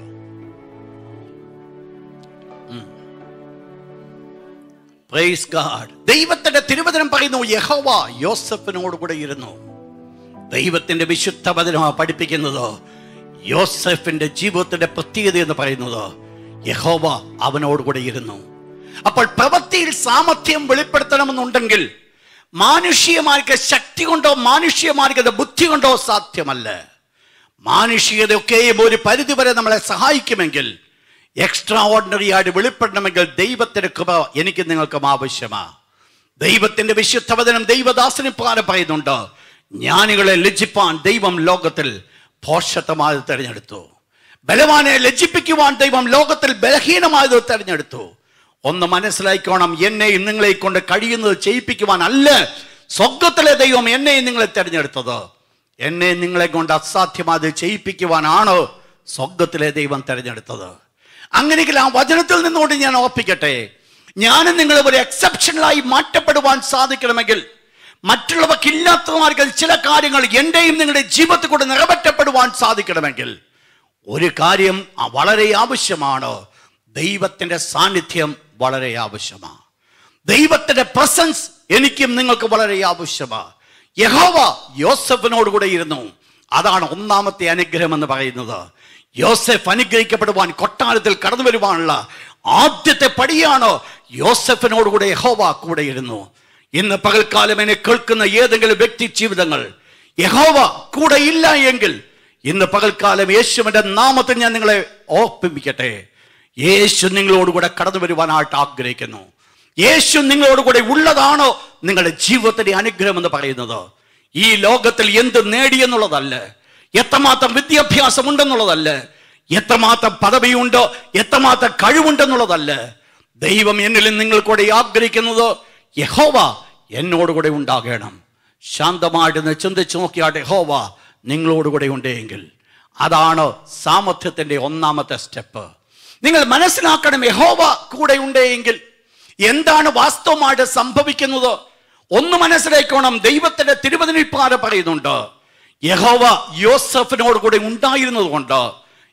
പ്രൈസ് ഗാഡ് ദൈവത്തിന്റെ തിരുവചനം പറയുന്നു യഹോവ യോസഫിനോട് കൂടെ ഇരുന്നു ദൈവത്തിന്റെ വിശുദ്ധ വചനമാണ് പഠിപ്പിക്കുന്നത് യോസഫിന്റെ ജീവിതത്തിന്റെ പ്രത്യേകത എന്ന് പറയുന്നത് യഹോവ അവനോട് കൂടെ ഇരുന്നു അപ്പോൾ പ്രവൃത്തിയിൽ സാമർഥ്യം വെളിപ്പെടുത്തണമെന്നുണ്ടെങ്കിൽ മാനുഷികമാർക്ക് ശക്തി കൊണ്ടോ മാനുഷികമാർക്ക് ബുദ്ധി കൊണ്ടോ സാധ്യമല്ല മാനുഷികതയൊക്കെയും ഒരു പരിധി വരെ നമ്മളെ സഹായിക്കുമെങ്കിൽ എക്സ്ട്രാ ഓർഡിനറി ആയിട്ട് വെളിപ്പെടണമെങ്കിൽ ദൈവത്തിന്റെ കൃപ എനിക്ക് നിങ്ങൾക്കും ആവശ്യമാ ദൈവത്തിന്റെ വിശുദ്ധവചനം ദൈവദാസന് പ്രകാരം പറയുന്നുണ്ട് ജ്ഞാനികളെ ലജ്ജിപ്പാൻ ദൈവം ലോകത്തിൽ ഭോഷത്വമായത് തെരഞ്ഞെടുത്തു ബലവാനെ ലജ്ജിപ്പിക്കുവാൻ ദൈവം ലോകത്തിൽ ബലഹീനമായത് തെരഞ്ഞെടുത്തു ഒന്ന് മനസ്സിലായിക്കോണം എന്നെയും നിങ്ങളെ കൊണ്ട് കഴിയുന്നത് ചെയ്യിപ്പിക്കുവാൻ അല്ല സ്വർഗത്തിലെ ദൈവം എന്നെയും നിങ്ങളെ തെരഞ്ഞെടുത്തത് എന്നെ നിങ്ങളെ കൊണ്ട് അസാധ്യമായത് ചെയ്യിപ്പിക്കുവാനാണ് സ്വർഗത്തിലെ ദൈവം തെരഞ്ഞെടുത്തത് അങ്ങനെയെങ്കിൽ ആ വചനത്തിൽ നിന്നുകൊണ്ട് ഞാൻ ഓർപ്പിക്കട്ടെ ഞാനും നിങ്ങൾ ഒരു എക്സെപ്ഷണലായി മാറ്റപ്പെടുവാൻ സാധിക്കണമെങ്കിൽ മറ്റുള്ളവർക്കില്ലാത്തമാർക്ക് ചില കാര്യങ്ങൾ എന്റെയും നിങ്ങളുടെ ജീവിതത്തിൽ കൂടെ നിറവേറ്റപ്പെടുവാൻ സാധിക്കണമെങ്കിൽ ഒരു കാര്യം ആ വളരെ ആവശ്യമാണ് ദൈവത്തിന്റെ സാന്നിധ്യം വളരെ ആവശ്യമാണ് ദൈവത്തിന്റെ പ്രസൻസ് എനിക്കും നിങ്ങൾക്ക് വളരെ ആവശ്യമാണ് യഹോവ യോസഫിനോട് കൂടെ ഇരുന്നു അതാണ് ഒന്നാമത്തെ അനുഗ്രഹം എന്ന് പറയുന്നത് യോസഫ് അനുഗ്രഹിക്കപ്പെടുവാൻ കൊട്ടാരത്തിൽ കടന്നു വരുവാനുള്ള ആദ്യത്തെ പടിയാണ് യോസഫിനോട് കൂടെ യഹോവ കൂടെ ഇരുന്നു ഇന്ന് പകൽക്കാലം എന്നെ കേൾക്കുന്ന ഏതെങ്കിലും വ്യക്തി ജീവിതങ്ങൾ യഹോവ കൂടെ ഇല്ല എങ്കിൽ ഇന്ന് പകൽക്കാലം യേശുവിന്റെ നാമത്തിൽ ഞാൻ നിങ്ങളെ ഓർപ്പിപ്പിക്കട്ടെ യേശു നിങ്ങളോട് കൂടെ കടന്നു വരുവാനായിട്ട് ആഗ്രഹിക്കുന്നു യേശു നിങ്ങളോട് കൂടെ ഉള്ളതാണോ നിങ്ങളുടെ ജീവിതത്തിന്റെ അനുഗ്രഹം എന്ന് പറയുന്നത് ഈ ലോകത്തിൽ എന്ത് നേടിയെന്നുള്ളതല്ല എത്രമാത്രം വിദ്യാഭ്യാസം ഉണ്ടെന്നുള്ളതല്ല എത്രമാത്രം പദവിയുണ്ടോ എത്രമാത്രം കഴിവുണ്ടെന്നുള്ളതല്ല ദൈവം എന്നിലും നിങ്ങൾ കൂടെ ആഗ്രഹിക്കുന്നത് യഹോവ എന്നോട് കൂടെ ഉണ്ടാകണം ശാന്തമായിട്ട് ചിന്തിച്ചു നോക്കിയാട്ടെ യഹോവ നിങ്ങളോട് കൂടെ ഉണ്ടെങ്കിൽ അതാണ് സാമർത്ഥ്യത്തിന്റെ ഒന്നാമത്തെ സ്റ്റെപ്പ് നിങ്ങൾ മനസ്സിലാക്കണം യഹോവ കൂടെ ഉണ്ടെങ്കിൽ എന്താണ് വാസ്തവമായിട്ട് സംഭവിക്കുന്നത് ഒന്ന് മനസ്സിലാക്കണം ദൈവത്തിന്റെ തിരുവചനിപ്പാര പറയുന്നുണ്ട് യഹോവ യോസഫിനോട് കൂടെ ഉണ്ടായിരുന്നത് കൊണ്ട്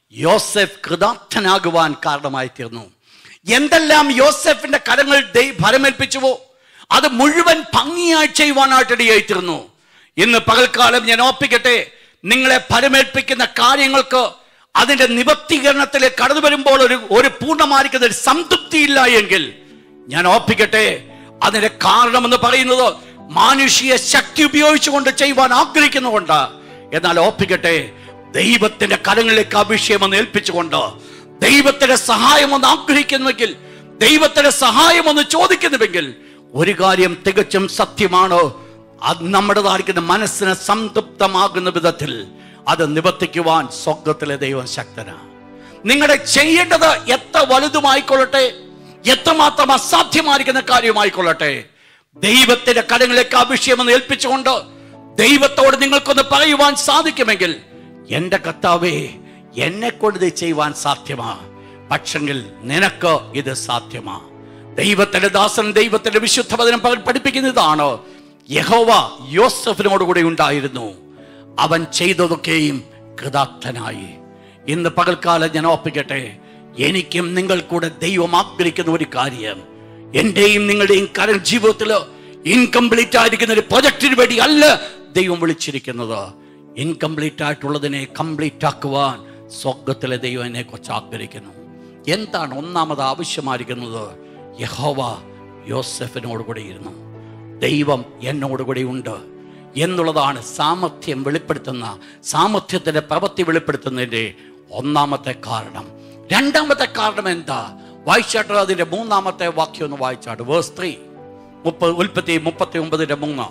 യോസഫ് കൃതാർത്ഥനാകുവാൻ കാരണമായി തീർന്നു എന്തെല്ലാം യോസഫിന്റെ കരങ്ങൾ ദൈ ഫലമേൽപ്പിച്ചുവോ അത് മുഴുവൻ ഭംഗിയായി ചെയ്യുവാനായിട്ട് ഇടയായി തീർന്നു ഇന്ന് പകൽക്കാലം ഞാൻ ഓർപ്പിക്കട്ടെ നിങ്ങളെ ഫലമേൽപ്പിക്കുന്ന കാര്യങ്ങൾക്ക് അതിന്റെ നിവർത്തീകരണത്തിലേക്ക് കടന്നു വരുമ്പോൾ ഒരു ഒരു പൂർണ്ണമായിരിക്കുന്ന ഒരു സംതൃപ്തിയില്ല എങ്കിൽ ഞാൻ ഓർപ്പിക്കട്ടെ അതിന്റെ കാരണമെന്ന് പറയുന്നത് മാനുഷിക ശക്തി ഉപയോഗിച്ചുകൊണ്ട് ചെയ്യുവാൻ ആഗ്രഹിക്കുന്നുകൊണ്ട് എന്നാൽ ഓർപ്പിക്കട്ടെ ദൈവത്തിന്റെ കരങ്ങളിലേക്ക് അഭിഷേകം ഒന്ന് ഏൽപ്പിച്ചുകൊണ്ട് ദൈവത്തിന്റെ സഹായം ഒന്ന് ആഗ്രഹിക്കുന്നുവെങ്കിൽ ദൈവത്തിന്റെ സഹായം ഒന്ന് ചോദിക്കുന്നുവെങ്കിൽ ഒരു കാര്യം തികച്ചും സത്യമാണ് അത് നമ്മുടേതായിരിക്കുന്ന മനസ്സിന് സംതൃപ്തമാകുന്ന വിധത്തിൽ അത് നിവർത്തിക്കുവാൻ സ്വർഗത്തിലെ ദൈവം ശക്തനാണ് നിങ്ങളുടെ ചെയ്യേണ്ടത് എത്ര വലുതുമായിക്കൊള്ളട്ടെ എത്രമാത്രം അസാധ്യമായിരിക്കുന്ന കാര്യമായിക്കൊള്ളട്ടെ ദൈവത്തിന്റെ കരങ്ങളിലേക്ക് അഭിഷേകം ഏൽപ്പിച്ചുകൊണ്ട് ദൈവത്തോട് നിങ്ങൾക്കൊന്ന് പറയുവാൻ സാധിക്കുമെങ്കിൽ എന്റെ കർത്താവേ എന്നെ കൊണ്ട് ഇത് ചെയ്യുവാൻ സാധ്യമാ പക്ഷെങ്കിൽ നിനക്ക് ഇത് സാധ്യമാ ദൈവത്തിന്റെ ദാസൻ ദൈവത്തിന്റെ വിശുദ്ധ വചനം പകൽ പഠിപ്പിക്കുന്നതാണ് യഹോവ യോസഫിനോട് കൂടെ ഉണ്ടായിരുന്നു അവൻ ചെയ്തതൊക്കെയും കൃതാർത്ഥനായി ഇന്ന് പകൽക്കാലം ഞാൻ ഓർപ്പിക്കട്ടെ എനിക്കും നിങ്ങൾ കൂടെ ദൈവം ആഗ്രഹിക്കുന്ന ഒരു കാര്യം എന്റെയും നിങ്ങളുടെയും കരൺ ജീവിതത്തിൽ ഇൻകംപ്ലീറ്റ് ആയിരിക്കുന്ന ഒരു പ്രൊജക്റ്റിന് വേണ്ടി അല്ല ദൈവം വിളിച്ചിരിക്കുന്നത് ഇൻകംപ്ലീറ്റ് ആയിട്ടുള്ളതിനെ കംപ്ലീറ്റ് ആക്കുവാൻ സ്വർഗത്തിലെ ദൈവം എന്നെ കുറിച്ച് ആഗ്രഹിക്കുന്നു എന്താണ് ഒന്നാമത് ആവശ്യമായിരിക്കുന്നത് യഹോവ യോസെഫിനോട് കൂടെ ഇരുന്നു ദൈവം എന്നോട് കൂടെ ഉണ്ട് എന്നുള്ളതാണ് സാമർത്ഥ്യം വെളിപ്പെടുത്തുന്ന സാമർത്ഥ്യത്തിന്റെ പ്രവൃത്തി വെളിപ്പെടുത്തുന്നതിന്റെ ഒന്നാമത്തെ കാരണം രണ്ടാമത്തെ കാരണം എന്താ വായിച്ചാട്ട് അതിന്റെ മൂന്നാമത്തെ വാക്യം ഒന്ന് വായിച്ചാട്ട് വേഴ്സ് ത്രീ മുപ്പത് ഉൽപ്പത്തി മുപ്പത്തി ഒമ്പതിന്റെ മൂന്ന്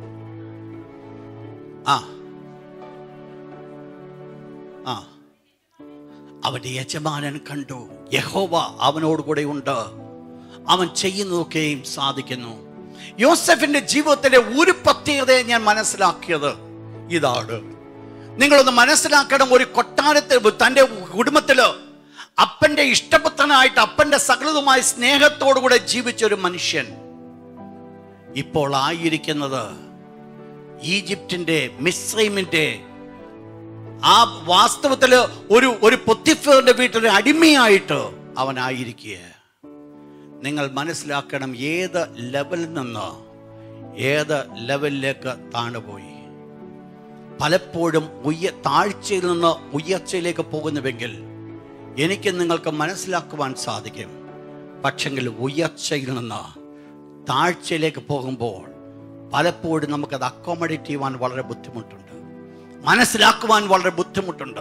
ആ ആ അവന്റെ യജമാനൻ കണ്ടു യഹോവ അവനോട് കൂടെ ഉണ്ട് അവൻ ചെയ്യുന്നതൊക്കെയും സാധിക്കുന്നു യോസഫിന്റെ ജീവിതത്തിന്റെ ഒരു പ്രത്യേകതയെ ഞാൻ മനസ്സിലാക്കിയത് ഇതാണ് നിങ്ങളൊന്ന് മനസ്സിലാക്കണം ഒരു കൊട്ടാരത്തിൽ തന്റെ കുടുംബത്തില് അപ്പന്റെ ഇഷ്ടപുത്രനായിട്ട് അപ്പന്റെ സകലതുമായ സ്നേഹത്തോടുകൂടെ ജീവിച്ച ഒരു മനുഷ്യൻ ഇപ്പോൾ ആയിരിക്കുന്നത് ഈജിപ്തിന്റെ മിസ്രൈമിന്റെ ആ വാസ്തവത്തില് ഒരു ഒരു പൊത്തിഫറിന്റെ വീട്ടിലെ അടിമയായിട്ട് അവനായിരിക്കുക നിങ്ങൾ മനസ്സിലാക്കണം ഏത് ലെവലിൽ നിന്ന് ഏത് ലെവലിലേക്ക് താണുപോയി പലപ്പോഴും ഉയ താഴ്ചയിൽ നിന്ന് ഉയർച്ചയിലേക്ക് പോകുന്നുവെങ്കിൽ എനിക്ക് നിങ്ങൾക്ക് മനസ്സിലാക്കുവാൻ സാധിക്കും പക്ഷെങ്കിൽ ഉയർച്ചയിൽ നിന്ന് താഴ്ചയിലേക്ക് പോകുമ്പോൾ പലപ്പോഴും നമുക്കത് അക്കോമഡേറ്റ് ചെയ്യുവാൻ വളരെ ബുദ്ധിമുട്ടുണ്ട് മനസ്സിലാക്കുവാൻ വളരെ ബുദ്ധിമുട്ടുണ്ട്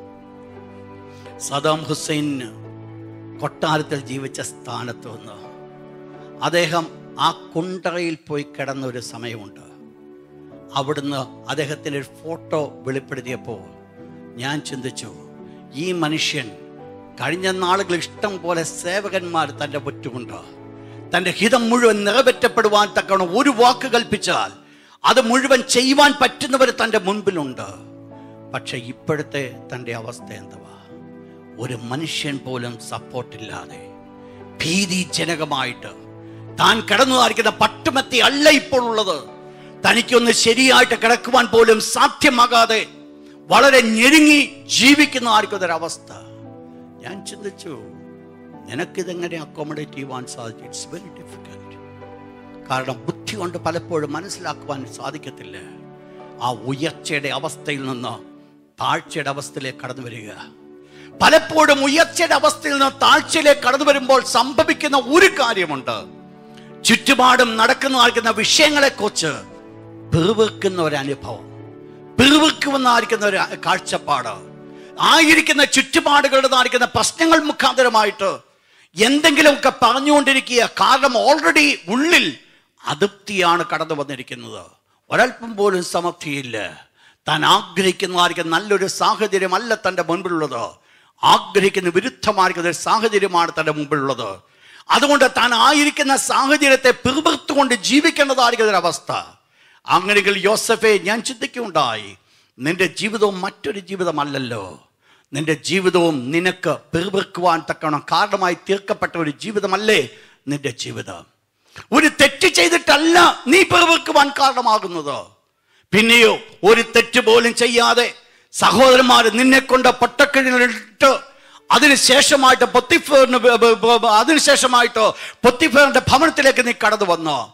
സദാം ഹുസൈന് കൊട്ടാരത്തിൽ ജീവിച്ച സ്ഥാനത്ത് നിന്ന് അദ്ദേഹം ആ കുണ്ടറയിൽ പോയി കിടന്ന ഒരു സമയമുണ്ട് അവിടുന്ന് അദ്ദേഹത്തിൻ്റെ ഒരു ഫോട്ടോ വെളിപ്പെടുത്തിയപ്പോൾ ഞാൻ ചിന്തിച്ചു ഈ മനുഷ്യൻ കഴിഞ്ഞ നാളുകൾ ഇഷ്ടം പോലെ സേവകന്മാർ തൻ്റെ ചുറ്റുമുണ്ട് തൻ്റെ ഹിതം മുഴുവൻ നിറവേറ്റപ്പെടുവാൻ തക്കവണ്ണം ഒരു വാക്ക് കൽപ്പിച്ചാൽ അത് മുഴുവൻ ചെയ്യുവാൻ പറ്റുന്നവർ തൻ്റെ മുൻപിലുണ്ട് പക്ഷെ ഇപ്പോഴത്തെ തൻ്റെ അവസ്ഥ എന്തുവാ ഒരു മനുഷ്യൻ പോലും സപ്പോർട്ടില്ലാതെ ഭീതിജനകമായിട്ട് താൻ കിടന്നതായിരിക്കുന്ന പട്ടുമത്തി അല്ല ഇപ്പോൾ ഉള്ളത് തനിക്കൊന്ന് ശരിയായിട്ട് കിടക്കുവാൻ പോലും സാധ്യമാകാതെ വളരെ ഞെരുങ്ങി ജീവിക്കുന്ന ആർക്കൊരവസ്ഥ ഞാൻ ചിന്തിച്ചു നിനക്കിതെങ്ങനെ അക്കോമഡേറ്റ് ചെയ്യുവാൻ സാധിക്കും ഇറ്റ്സ് വെരി ഡിഫിക്കൽട്ട് കാരണം ബുദ്ധി കൊണ്ട് പലപ്പോഴും മനസ്സിലാക്കുവാൻ സാധിക്കത്തില്ല ആ ഉയർച്ചയുടെ അവസ്ഥയിൽ നിന്ന് താഴ്ചയുടെ അവസ്ഥയിലേക്ക് കടന്നു വരിക പലപ്പോഴും ഉയർച്ചയുടെ അവസ്ഥയിൽ നിന്ന് താഴ്ചയിലേക്ക് കടന്നു വരുമ്പോൾ സംഭവിക്കുന്ന ഒരു കാര്യമുണ്ട് ചുറ്റുപാടും നടക്കുന്ന ആയിരിക്കുന്ന വിഷയങ്ങളെക്കുറിച്ച് പിറുവിക്കുന്ന ഒരു അനുഭവം പിറുവിക്കുമെന്നായിരിക്കുന്ന ഒരു കാഴ്ചപ്പാട് ആയിരിക്കുന്ന ചുറ്റുപാടുകളുടേതായിരിക്കുന്ന പ്രശ്നങ്ങൾ മുഖാന്തരമായിട്ട് എന്തെങ്കിലുമൊക്കെ പറഞ്ഞുകൊണ്ടിരിക്കുക കാരണം ഓൾറെഡി ഉള്ളിൽ അതൃപ്തിയാണ് കടന്നു വന്നിരിക്കുന്നത് ഒരല്പം പോലും സമർത്ഥിയില്ല താൻ ആഗ്രഹിക്കുന്നതായിരിക്കും നല്ലൊരു സാഹചര്യമല്ല തൻ്റെ മുൻപിലുള്ളത് ആഗ്രഹിക്കുന്ന വിരുദ്ധമായിരിക്കുന്ന ഒരു സാഹചര്യമാണ് തൻ്റെ മുമ്പിലുള്ളത് അതുകൊണ്ട് താൻ ആയിരിക്കുന്ന സാഹചര്യത്തെ പിറുപിറുത്തുകൊണ്ട് ജീവിക്കേണ്ടതായിരിക്കുന്ന ഒരു അവസ്ഥ അങ്ങനെയെങ്കിൽ യോസഫെ ഞാൻ ചിന്തിക്കുകയുണ്ടായി നിന്റെ ജീവിതവും മറ്റൊരു ജീവിതമല്ലല്ലോ നിന്റെ ജീവിതവും നിനക്ക് പിറുപിറുക്കുവാൻ തക്കണം കാരണമായി തീർക്കപ്പെട്ട ഒരു ജീവിതമല്ലേ നിന്റെ ജീവിതം ഒരു തെറ്റ് ചെയ്തിട്ടല്ല നീ പിറുപിറുക്കുവാൻ കാരണമാകുന്നത് പിന്നെയോ ഒരു തെറ്റ് പോലും ചെയ്യാതെ സഹോദരന്മാർ നിന്നെ കൊണ്ട് പൊട്ടക്കിഴിലിട്ട് അതിനുശേഷമായിട്ട് പൊത്തിഫേറിന് അതിനുശേഷമായിട്ട് പൊത്തിഫേറിന്റെ ഭവനത്തിലേക്ക് നീ കടന്നു വന്നു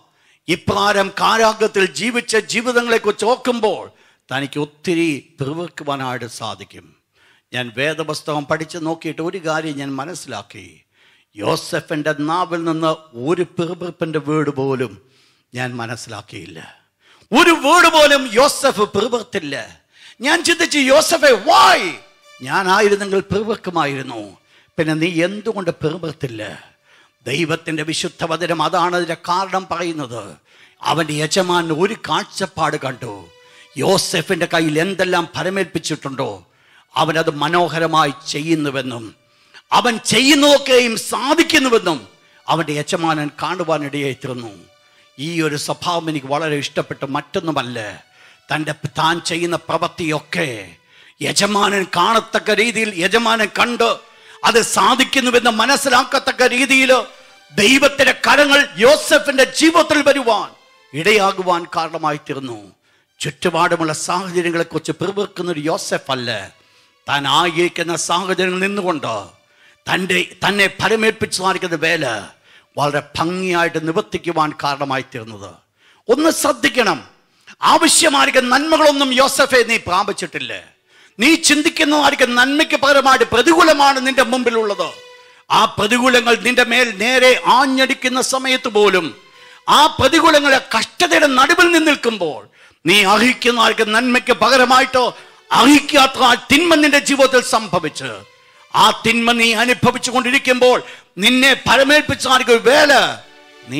ഇപ്രകാരം കാരാഗ്രത്തിൽ ജീവിച്ച ജീവിതങ്ങളെക്കുറിച്ച് ഓർക്കുമ്പോൾ തനിക്ക് ഒത്തിരി പിറവിക്കുവാനായിട്ട് സാധിക്കും ഞാൻ വേദപുസ്തകം പഠിച്ച് നോക്കിയിട്ട് ഒരു കാര്യം ഞാൻ മനസ്സിലാക്കി യോസഫിൻ്റെ നാവിൽ നിന്ന് ഒരു പിറുപിറുപ്പിൻ്റെ വീട് പോലും ഞാൻ മനസ്സിലാക്കിയില്ല ഒരു വീട് പോലും യോസഫ് പിറുപിറുത്തില്ല ഞാൻ ചിന്തിച്ചു യോസഫെ വായ് ഞാനായിരുന്നെങ്കിൽ പിറുപിറുക്കുമായിരുന്നു പിന്നെ നീ എന്തുകൊണ്ട് പിറുപിറുത്തില്ല ദൈവത്തിൻ്റെ വിശുദ്ധ വചനം അതാണ് അതിൻ്റെ കാരണം പറയുന്നത് അവൻ്റെ യജമാൻ ഒരു കാഴ്ചപ്പാട് കണ്ടു യോസെഫിൻ്റെ കയ്യിൽ എന്തെല്ലാം ഫലമേൽപ്പിച്ചിട്ടുണ്ടോ അവനത് മനോഹരമായി ചെയ്യുന്നുവെന്നും അവൻ ചെയ്യുന്നതൊക്കെയും സാധിക്കുന്നുവെന്നും അവൻ്റെ യജമാനൻ കാണുവാനിടയായി തീർന്നു ഈ ഒരു സ്വഭാവം എനിക്ക് വളരെ ഇഷ്ടപ്പെട്ടു മറ്റൊന്നുമല്ല തൻ്റെ താൻ ചെയ്യുന്ന പ്രവൃത്തിയൊക്കെ യജമാനൻ കാണത്തക്ക രീതിയിൽ യജമാനൻ കണ്ട് അത് സാധിക്കുന്നുവെന്ന് മനസ്സിലാക്കത്തക്ക രീതിയിൽ ദൈവത്തിന്റെ കരങ്ങൾ യോസഫിന്റെ ജീവിതത്തിൽ വരുവാൻ ഇടയാകുവാൻ കാരണമായി തീർന്നു ചുറ്റുപാടുമുള്ള സാഹചര്യങ്ങളെക്കുറിച്ച് പിറവിക്കുന്ന ഒരു യോസഫ് അല്ല താൻ ആയിരിക്കുന്ന സാഹചര്യങ്ങളിൽ നിന്നുകൊണ്ട് തൻ്റെ തന്നെ ഫലമേൽപ്പിച്ചു സാധിക്കുന്ന വേല വളരെ ഭംഗിയായിട്ട് നിവർത്തിക്കുവാൻ കാരണമായി തീർന്നത് ഒന്ന് ശ്രദ്ധിക്കണം ആവശ്യമായിരിക്കുന്ന നന്മകളൊന്നും യോസഫെ നീ പ്രാപിച്ചിട്ടില്ല നീ ചിന്തിക്കുന്നതായിരിക്കും നന്മയ്ക്ക് പകരമായിട്ട് പ്രതികൂലമാണ് നിന്റെ മുമ്പിലുള്ളത് ആ പ്രതികൂലങ്ങൾ നിന്റെ മേൽ നേരെ ആഞ്ഞടിക്കുന്ന സമയത്ത് പോലും ആ പ്രതികൂലങ്ങളെ കഷ്ടതയുടെ നടുവിൽ നിന്ന് നിൽക്കുമ്പോൾ നീ അർഹിക്കുന്നതായിരിക്കും നന്മയ്ക്ക് പകരമായിട്ടോ അർഹിക്കാത്ത ആ തിന്മ നിന്റെ ജീവിതത്തിൽ സംഭവിച്ച് ആ തിന്മ നീ അനുഭവിച്ചു കൊണ്ടിരിക്കുമ്പോൾ നിന്നെ ഫലമേൽപ്പിച്ചായിരിക്കും വേല നീ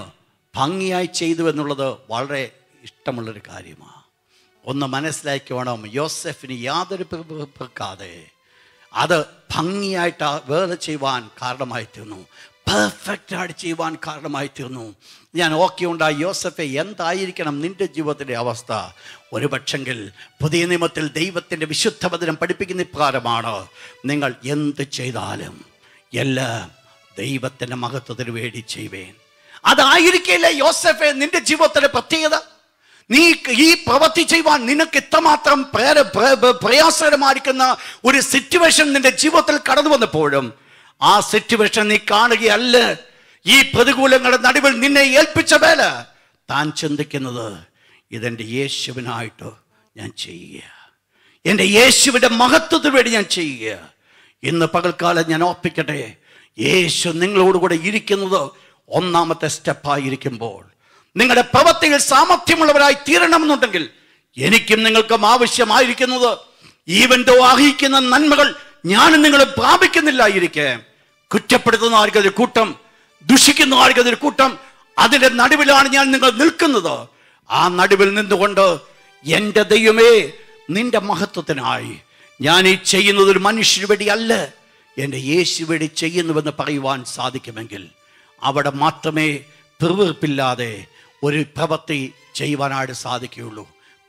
ഭംഗിയായി ചെയ്തു എന്നുള്ളത് വളരെ ഇഷ്ടമുള്ളൊരു കാര്യമാണ് ഒന്ന് മനസ്സിലാക്കിയോണം യോസെഫിന് യാതൊരു പിറക്കാതെ അത് ഭംഗിയായിട്ട് ആ വേല ചെയ്യുവാൻ കാരണമായി തീർന്നു പെർഫെക്റ്റ് ആയിട്ട് ചെയ്യുവാൻ കാരണമായി തീർന്നു ഞാൻ ഓക്കെ ഉണ്ടായി യോസഫെ എന്തായിരിക്കണം നിന്റെ ജീവിതത്തിൻ്റെ അവസ്ഥ ഒരു പക്ഷെങ്കിൽ പുതിയ നിയമത്തിൽ ദൈവത്തിൻ്റെ വിശുദ്ധവചനം പഠിപ്പിക്കുന്ന ഇപ്രകാരമാണ് നിങ്ങൾ എന്ത് ചെയ്താലും എല്ലാം ദൈവത്തിൻ്റെ മഹത്വത്തിന് വേണ്ടി ചെയ്യുവേൻ അതായിരിക്കില്ല യോസഫെ നിന്റെ ജീവിതത്തിലെ പ്രത്യേകത നീ ഈ പ്രവൃത്തി ചെയ്യുവാൻ നിനക്ക് ഇത്രമാത്രം പ്രേര പ്ര- പ്ര- പ്രയാസകരമായിരിക്കുന്ന ഒരു സിറ്റുവേഷൻ നിന്റെ ജീവിതത്തിൽ കടന്നു വന്നപ്പോഴും ആ സിറ്റുവേഷൻ നീ കാണുകയല്ല ഈ പ്രതികൂലങ്ങളുടെ നടുവിൽ നിന്നെ ഏൽപ്പിച്ച വേല താൻ ചിന്തിക്കുന്നത് ഇതെൻ്റെ യേശുവിനായിട്ട് ഞാൻ ചെയ്യുക എൻ്റെ യേശുവിൻ്റെ മഹത്വത്തിന് വേണ്ടി ഞാൻ ചെയ്യുക ഇന്ന് പകൽക്കാലം ഞാൻ ഓർപ്പിക്കട്ടെ യേശു നിങ്ങളോടുകൂടെ ഇരിക്കുന്നത് ഒന്നാമത്തെ സ്റ്റെപ്പായിരിക്കുമ്പോൾ നിങ്ങളുടെ പ്രവൃത്തികൾ സാമർഥ്യമുള്ളവരായി തീരണമെന്നുണ്ടെങ്കിൽ എനിക്കും നിങ്ങൾക്കും ആവശ്യമായിരിക്കുന്നത് ഈവൻതോ ആഹിക്കുന്ന നന്മകൾ ഞാനും നിങ്ങൾ പ്രാപിക്കുന്നില്ലായിരിക്കെ കുറ്റപ്പെടുത്തുന്ന ആർക്കൊരു കൂട്ടം ദുഷിക്കുന്ന ആർക്കൊരു കൂട്ടം അതിന്റെ നടുവിലാണ് ഞാൻ നിങ്ങൾ നിൽക്കുന്നത് ആ നടുവിൽ നിന്നുകൊണ്ട് എൻ്റെ ദൈവമേ നിന്റെ മഹത്വത്തിനായി ഞാൻ ഈ ചെയ്യുന്നത് ഒരു മനുഷ്യന് വേണ്ടിയല്ല എൻ്റെ യേശു വേണ്ടി ചെയ്യുന്നുവെന്ന് പറയുവാൻ സാധിക്കുമെങ്കിൽ അവിടെ മാത്രമേ പിറുവിറുപ്പില്ലാതെ ഒരു പ്രവൃത്തി ചെയ്യുവാനായിട്ട് സാധിക്കുകയുള്ളൂ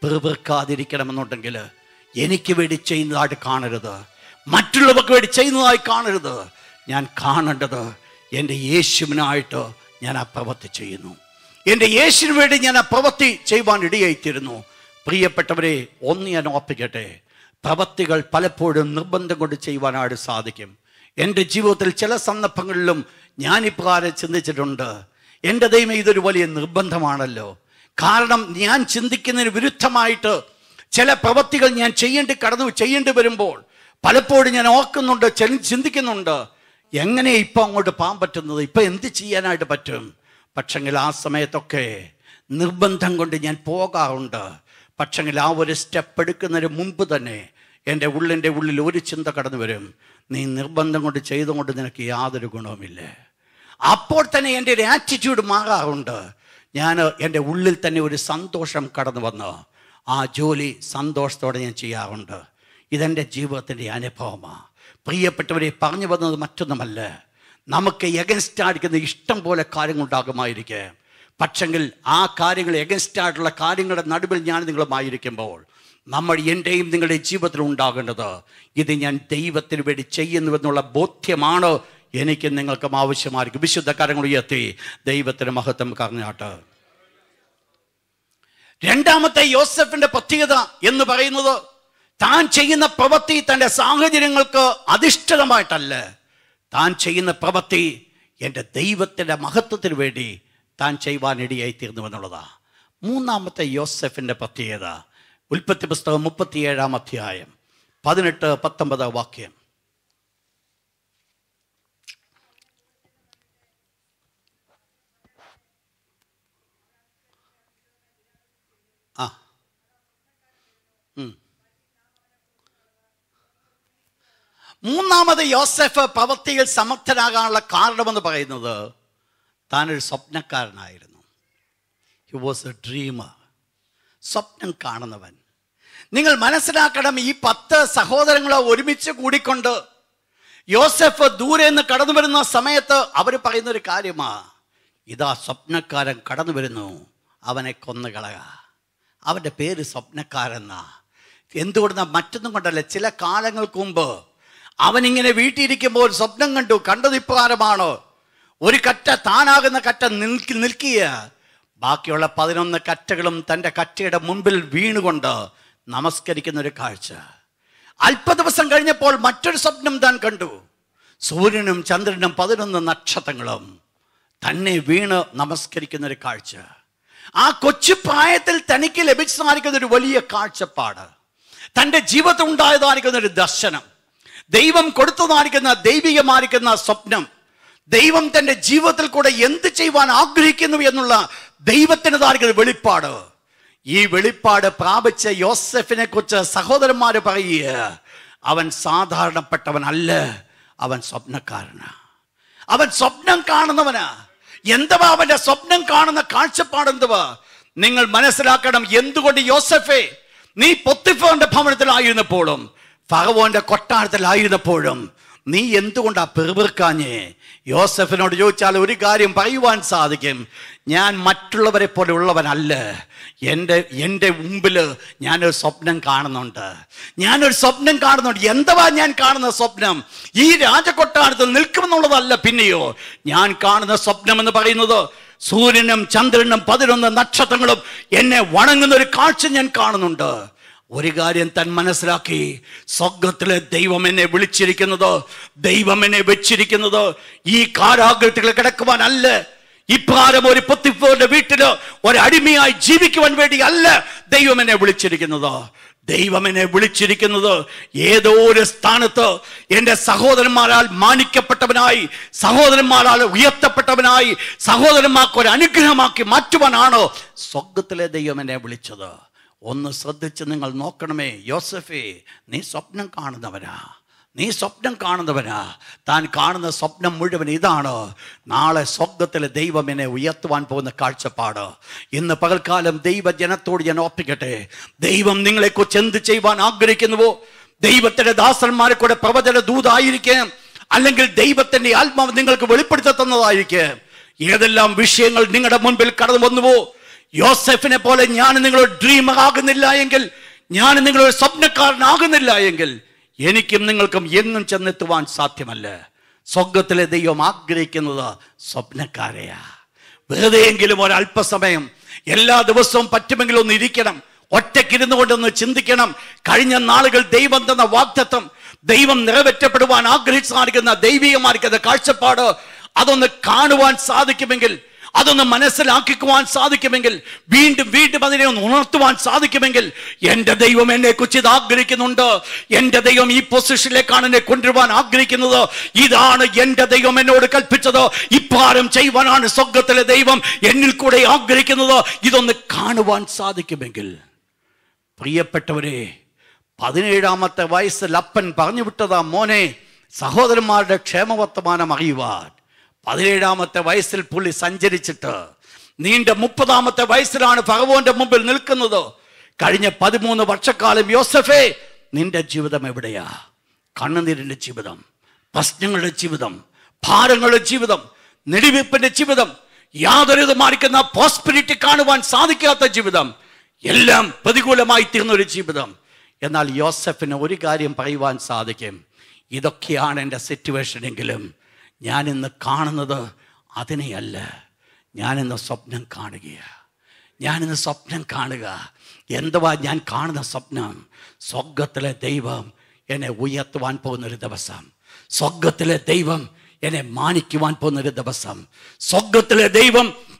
പിറുവിറുക്കാതിരിക്കണമെന്നുണ്ടെങ്കിൽ എനിക്ക് വേണ്ടി ചെയ്യുന്നതായിട്ട് കാണരുത് മറ്റുള്ളവർക്ക് വേണ്ടി ചെയ്യുന്നതായി കാണരുത് ഞാൻ കാണേണ്ടത് എൻ്റെ യേശുവിനായിട്ട് ഞാൻ ആ പ്രവൃത്തി ചെയ്യുന്നു എൻ്റെ യേശുവിന് വേണ്ടി ഞാൻ ആ പ്രവൃത്തി ചെയ്യുവാൻ ഇടയായിത്തീരുന്നു പ്രിയപ്പെട്ടവരെ ഒന്ന് ഞാൻ ഓർപ്പിക്കട്ടെ പ്രവൃത്തികൾ പലപ്പോഴും നിർബന്ധം കൊണ്ട് ചെയ്യുവാനായിട്ട് സാധിക്കും എൻ്റെ ജീവിതത്തിൽ ചില സന്ദർഭങ്ങളിലും ഞാൻ ഇപ്രകാരം ചിന്തിച്ചിട്ടുണ്ട് എൻ്റെ ദൈവം ഇതൊരു വലിയ നിർബന്ധമാണല്ലോ കാരണം ഞാൻ ചിന്തിക്കുന്നതിന് വിരുദ്ധമായിട്ട് ചില പ്രവൃത്തികൾ ഞാൻ ചെയ്യേണ്ടി കടന്നു ചെയ്യേണ്ടി വരുമ്പോൾ പലപ്പോഴും ഞാൻ ഓർക്കുന്നുണ്ട് ചെ- ചിന്തിക്കുന്നുണ്ട് എങ്ങനെ ഇപ്പം അങ്ങോട്ട് പോകാൻ പറ്റുന്നത് ഇപ്പം എന്ത് ചെയ്യാനായിട്ട് പറ്റും പക്ഷെങ്കിൽ ആ സമയത്തൊക്കെ നിർബന്ധം കൊണ്ട് ഞാൻ പോകാറുണ്ട് പക്ഷെങ്കിൽ ആ ഒരു സ്റ്റെപ്പ് എടുക്കുന്നതിന് മുമ്പ് തന്നെ എൻ്റെ ഉള്ളിൻ്റെ ഉള്ളിൽ ഒരു ചിന്ത കടന്നു വരും നീ നിർബന്ധം കൊണ്ട് ചെയ്തുകൊണ്ട് നിനക്ക് യാതൊരു ഗുണവുമില്ല അപ്പോൾ തന്നെ എൻ്റെ ഒരു ആറ്റിറ്റ്യൂഡ് മാറാറുണ്ട് ഞാൻ എൻ്റെ ഉള്ളിൽ തന്നെ ഒരു സന്തോഷം കടന്നു വന്ന് ആ ജോലി സന്തോഷത്തോടെ ഞാൻ ചെയ്യാറുണ്ട് ഇതെൻ്റെ ജീവിതത്തിൻ്റെ അനുഭവമാണ് പ്രിയപ്പെട്ടവരെ പറഞ്ഞു വന്നത് മറ്റൊന്നുമല്ല നമുക്ക് എഗൻസ്റ്റ് ആയിരിക്കുന്ന ഇഷ്ടം പോലെ കാര്യങ്ങളുണ്ടാകുമായിരിക്കെ പക്ഷെങ്കിൽ ആ കാര്യങ്ങൾ എഗൻസ്റ്റ് ആയിട്ടുള്ള കാര്യങ്ങളുടെ നടുവിൽ ഞാൻ നിങ്ങളുമായിരിക്കുമ്പോൾ നമ്മൾ എൻ്റെയും നിങ്ങളുടെ ജീവിതത്തിൽ ഉണ്ടാകേണ്ടത് ഇത് ഞാൻ ദൈവത്തിന് വേണ്ടി ചെയ്യുന്നുവെന്നുള്ള ബോധ്യമാണ് എനിക്ക് നിങ്ങൾക്കും ആവശ്യമായിരിക്കും വിശുദ്ധ കാര്യങ്ങൾ ഉയർത്തി ദൈവത്തിന് മഹത്വം കറഞ്ഞാട്ട് രണ്ടാമത്തെ യോസഫിന്റെ പ്രത്യേകത എന്ന് പറയുന്നത് താൻ ചെയ്യുന്ന പ്രവൃത്തി തൻ്റെ സാഹചര്യങ്ങൾക്ക് അധിഷ്ഠിതമായിട്ടല്ല താൻ ചെയ്യുന്ന പ്രവൃത്തി എൻ്റെ ദൈവത്തിൻ്റെ മഹത്വത്തിന് വേണ്ടി താൻ ചെയ്യുവാൻ ഇടയായി തീർന്നു എന്നുള്ളതാണ് മൂന്നാമത്തെ യോസെഫിൻ്റെ പ്രത്യേകത ഉൽപ്പത്തി പുസ്തകം മുപ്പത്തിയേഴാം അധ്യായം പതിനെട്ട് പത്തൊമ്പത് വാക്യം ആ ഉം. മൂന്നാമത് യോസെഫ് പ്രവൃത്തിയിൽ സമർത്ഥനാകാനുള്ള കാരണമെന്ന് പറയുന്നത് താനൊരു സ്വപ്നക്കാരനായിരുന്നു ഹി വാസ് എ ഡ്രീമർ സ്വപ്നം കാണുന്നവൻ നിങ്ങൾ മനസ്സിലാക്കണം ഈ പത്ത് സഹോദരങ്ങളെ ഒരുമിച്ച് കൂടിക്കൊണ്ട് യോസെഫ് ദൂരെ നിന്ന് കടന്നു വരുന്ന സമയത്ത് അവർ പറയുന്ന ഒരു കാര്യമാ ഇതാ സ്വപ്നക്കാരൻ കടന്നു വരുന്നു അവനെ കൊന്നുകളക അവൻ്റെ പേര് സ്വപ്നക്കാരെന്നാ എന്തുകൊണ്ടെന്നാ മറ്റൊന്നും കൊണ്ടല്ല ചില കാലങ്ങൾക്ക് മുമ്പ് അവനിങ്ങനെ വീട്ടിലിരിക്കുമ്പോൾ സ്വപ്നം കണ്ടു കണ്ടത് ഇപ്രകാരമാണ് ഒരു കറ്റ താനാകുന്ന കറ്റ നിൽക്കി നിൽക്കിയ ബാക്കിയുള്ള പതിനൊന്ന് കറ്റകളും തൻ്റെ കറ്റയുടെ മുമ്പിൽ വീണുകൊണ്ട് നമസ്കരിക്കുന്ന ഒരു കാഴ്ച അല്പ ദിവസം കഴിഞ്ഞപ്പോൾ മറ്റൊരു സ്വപ്നം താൻ കണ്ടു സൂര്യനും ചന്ദ്രനും പതിനൊന്ന് നക്ഷത്രങ്ങളും തന്നെ വീണ് നമസ്കരിക്കുന്ന ഒരു കാഴ്ച ആ കൊച്ചു പ്രായത്തിൽ തനിക്ക് ലഭിച്ചതായിരിക്കുന്ന ഒരു വലിയ കാഴ്ചപ്പാട് തൻ്റെ ജീവിതത്തിൽ ഉണ്ടായതായിരിക്കുന്ന ഒരു ദർശനം ദൈവം കൊടുത്തതായിരിക്കുന്ന ദൈവികമായിരിക്കുന്ന സ്വപ്നം ദൈവം തൻ്റെ ജീവിതത്തിൽ കൂടെ എന്ത് ചെയ്യുവാൻ ആഗ്രഹിക്കുന്നു എന്നുള്ള ദൈവത്തിൻ്റെതായിരിക്കുന്ന വെളിപ്പാട് ഈ വെളിപ്പാട് പ്രാപിച്ച യോസെഫിനെ കുറിച്ച് സഹോദരന്മാര് പറയുക അവൻ സാധാരണപ്പെട്ടവനല്ല അവൻ സ്വപ്നക്കാരനാ അവൻ സ്വപ്നം കാണുന്നവനാ എന്തുവാ അവന്റെ സ്വപ്നം കാണുന്ന കാഴ്ചപ്പാട് എന്തുവാ നിങ്ങൾ മനസ്സിലാക്കണം എന്തുകൊണ്ട് യോസഫേ നീ പൊത്തിഫോന്റെ ഭവനത്തിലായിരുന്നപ്പോഴും ഫറവോന്റെ കൊട്ടാരത്തിലായിരുന്നപ്പോഴും നീ എന്തുകൊണ്ടാ പെറുപിറുക്കാഞ്ഞേ യോസഫിനോട് ചോദിച്ചാൽ ഒരു കാര്യം പറയുവാൻ സാധിക്കും ഞാൻ മറ്റുള്ളവരെ പോലെ ഉള്ളവനല്ല എൻ്റെ എൻ്റെ മുമ്പിൽ ഞാനൊരു സ്വപ്നം കാണുന്നുണ്ട് ഞാനൊരു സ്വപ്നം കാണുന്നുണ്ട് എന്തുവാ ഞാൻ കാണുന്ന സ്വപ്നം ഈ രാജകൊട്ടാരത്തിൽ നിൽക്കുമെന്നുള്ളതല്ല പിന്നെയോ ഞാൻ കാണുന്ന സ്വപ്നം എന്ന് പറയുന്നത് സൂര്യനും ചന്ദ്രനും പതിനൊന്ന് നക്ഷത്രങ്ങളും എന്നെ വണങ്ങുന്ന ഒരു കാഴ്ച ഞാൻ കാണുന്നുണ്ട് ഒരു കാര്യം താൻ മനസ്സിലാക്കി സ്വർഗത്തിലെ ദൈവം എന്നെ വിളിച്ചിരിക്കുന്നത് ദൈവം എന്നെ വെച്ചിരിക്കുന്നത് ഈ കാരാഗ്രഹത്തിൽ കിടക്കുവാനല്ല ഇപ്രാരം ഒരു പൊത്തിപ്പോന്റെ വീട്ടില് ഒരു അടിമയായി ജീവിക്കുവാൻ വേണ്ടി അല്ല ദൈവം എന്നെ വിളിച്ചിരിക്കുന്നത് ദൈവം എന്നെ വിളിച്ചിരിക്കുന്നത് ഏതോ ഒരു സ്ഥാനത്ത് എൻ്റെ സഹോദരന്മാരാൽ മാനിക്കപ്പെട്ടവനായി സഹോദരന്മാരാൽ ഉയർത്തപ്പെട്ടവനായി സഹോദരന്മാർക്ക് ഒരു അനുഗ്രഹമാക്കി മാറ്റുവാനാണ് സ്വർഗത്തിലെ ദൈവം എന്നെ വിളിച്ചത് ഒന്ന് ശ്രദ്ധിച്ച് നിങ്ങൾ നോക്കണമേ യോസഫേ നീ സ്വപ്നം കാണുന്നവനാ നീ സ്വപ്നം കാണുന്നവനാ താൻ കാണുന്ന സ്വപ്നം മുഴുവൻ ഇതാണ് നാളെ സ്വർഗത്തിലെ ദൈവം എന്നെ ഉയർത്തുവാൻ പോകുന്ന കാഴ്ചപ്പാട് ഇന്ന് പകൽക്കാലം ദൈവജനത്തോട് ഞാൻ ഓർപ്പിക്കട്ടെ ദൈവം നിങ്ങളെക്കുറിച്ച് എന്ത് ചെയ്യുവാൻ ആഗ്രഹിക്കുന്നുവോ ദൈവത്തിന്റെ ദാസന്മാരെ കൂടെ പ്രവചന ദൂതായിരിക്കാം അല്ലെങ്കിൽ ദൈവത്തിന്റെ ആത്മാവ് നിങ്ങൾക്ക് വെളിപ്പെടുത്തി തന്നതായിരിക്കാം ഏതെല്ലാം വിഷയങ്ങൾ നിങ്ങളുടെ മുൻപിൽ കടന്നു വന്നുവോ യോസെഫിനെ പോലെ ഞാൻ നിങ്ങളൊരു ഡ്രീമർ ആകുന്നില്ല എങ്കിൽ ഞാൻ നിങ്ങളൊരു സ്വപ്നക്കാരനാകുന്നില്ല എങ്കിൽ എനിക്കും നിങ്ങൾക്കും എങ്ങും ചെന്നെത്തുവാൻ സാധ്യമല്ല സ്വർഗത്തിലെ ദൈവം ആഗ്രഹിക്കുന്നത് സ്വപ്നക്കാരെയാ വെറുതെയെങ്കിലും ഒരല്പസമയം എല്ലാ ദിവസവും പറ്റുമെങ്കിലും ഒന്ന് ഇരിക്കണം ഒറ്റയ്ക്കിരുന്നു കൊണ്ടൊന്ന് ചിന്തിക്കണം കഴിഞ്ഞ നാളുകൾ ദൈവം തന്ന വാഗ്ദത്വം ദൈവം നിറവേറ്റപ്പെടുവാൻ ആഗ്രഹിച്ചായിരിക്കുന്ന ദൈവികമായിരിക്കുന്ന കാഴ്ചപ്പാട് അതൊന്ന് കാണുവാൻ സാധിക്കുമെങ്കിൽ അതൊന്ന് മനസ്സിലാക്കിക്കുവാൻ സാധിക്കുമെങ്കിൽ വീണ്ടും വീണ്ടും അതിനെ ഒന്ന് ഉണർത്തുവാൻ സാധിക്കുമെങ്കിൽ എൻ്റെ ദൈവം എന്നെ കുറിച്ച് ഇത് ആഗ്രഹിക്കുന്നുണ്ട് എൻ്റെ ദൈവം ഈ പൊസിഷനിലേക്കാണ് എന്നെ കൊണ്ടുവരുവാൻ ആഗ്രഹിക്കുന്നത് ഇതാണ് എൻ്റെ ദൈവം എന്നോട് കൽപ്പിച്ചത് ഇപ്രാരം ചെയ്യുവാനാണ് സ്വർഗത്തിലെ ദൈവം എന്നിൽ കൂടെ ആഗ്രഹിക്കുന്നത് ഇതൊന്ന് കാണുവാൻ സാധിക്കുമെങ്കിൽ പ്രിയപ്പെട്ടവരെ പതിനേഴാമത്തെ വയസ്സിൽ അപ്പൻ പറഞ്ഞു വിട്ടതാ മോനെ സഹോദരന്മാരുടെ ക്ഷേമവർത്തമാനം അറിയുവാൻ പതിനേഴാമത്തെ വയസ്സിൽ പുള്ളി സഞ്ചരിച്ചിട്ട് നീണ്ട മുപ്പതാമത്തെ വയസ്സിലാണ് ഭഗവാന്റെ മുമ്പിൽ നിൽക്കുന്നത് കഴിഞ്ഞ പതിമൂന്ന് വർഷക്കാലം യോസഫേ നിന്റെ ജീവിതം എവിടെയാ കണ്ണുനീരിന്റെ ജീവിതം പ്രശ്നങ്ങളുടെ ജീവിതം ഭാരങ്ങളുടെ ജീവിതം നെടിവെപ്പിന്റെ ജീവിതം യാതൊരു മാറിക്കുന്ന പോസ്പിരിറ്റി കാണുവാൻ സാധിക്കാത്ത ജീവിതം എല്ലാം പ്രതികൂലമായി തീർന്ന ഒരു ജീവിതം എന്നാൽ യോസഫിന് ഒരു കാര്യം പറയുവാൻ സാധിക്കും ഇതൊക്കെയാണ് എൻ്റെ സിറ്റുവേഷൻ എങ്കിലും ഞാൻ ഇന്ന് കാണുന്നത് അതിനെയല്ല ഞാനിന്ന് സ്വപ്നം കാണുകയാണ് ഞാനിന്ന് സ്വപ്നം കാണുക എന്തുവാ ഞാൻ കാണുന്ന സ്വപ്നം സ്വർഗത്തിലെ ദൈവം എന്നെ ഉയർത്തുവാൻ പോകുന്നൊരു ദിവസം സ്വർഗത്തിലെ ദൈവം എന്നെ മാനിക്കുവാൻ പോകുന്നൊരു ദിവസം സ്വർഗത്തിലെ ദൈവം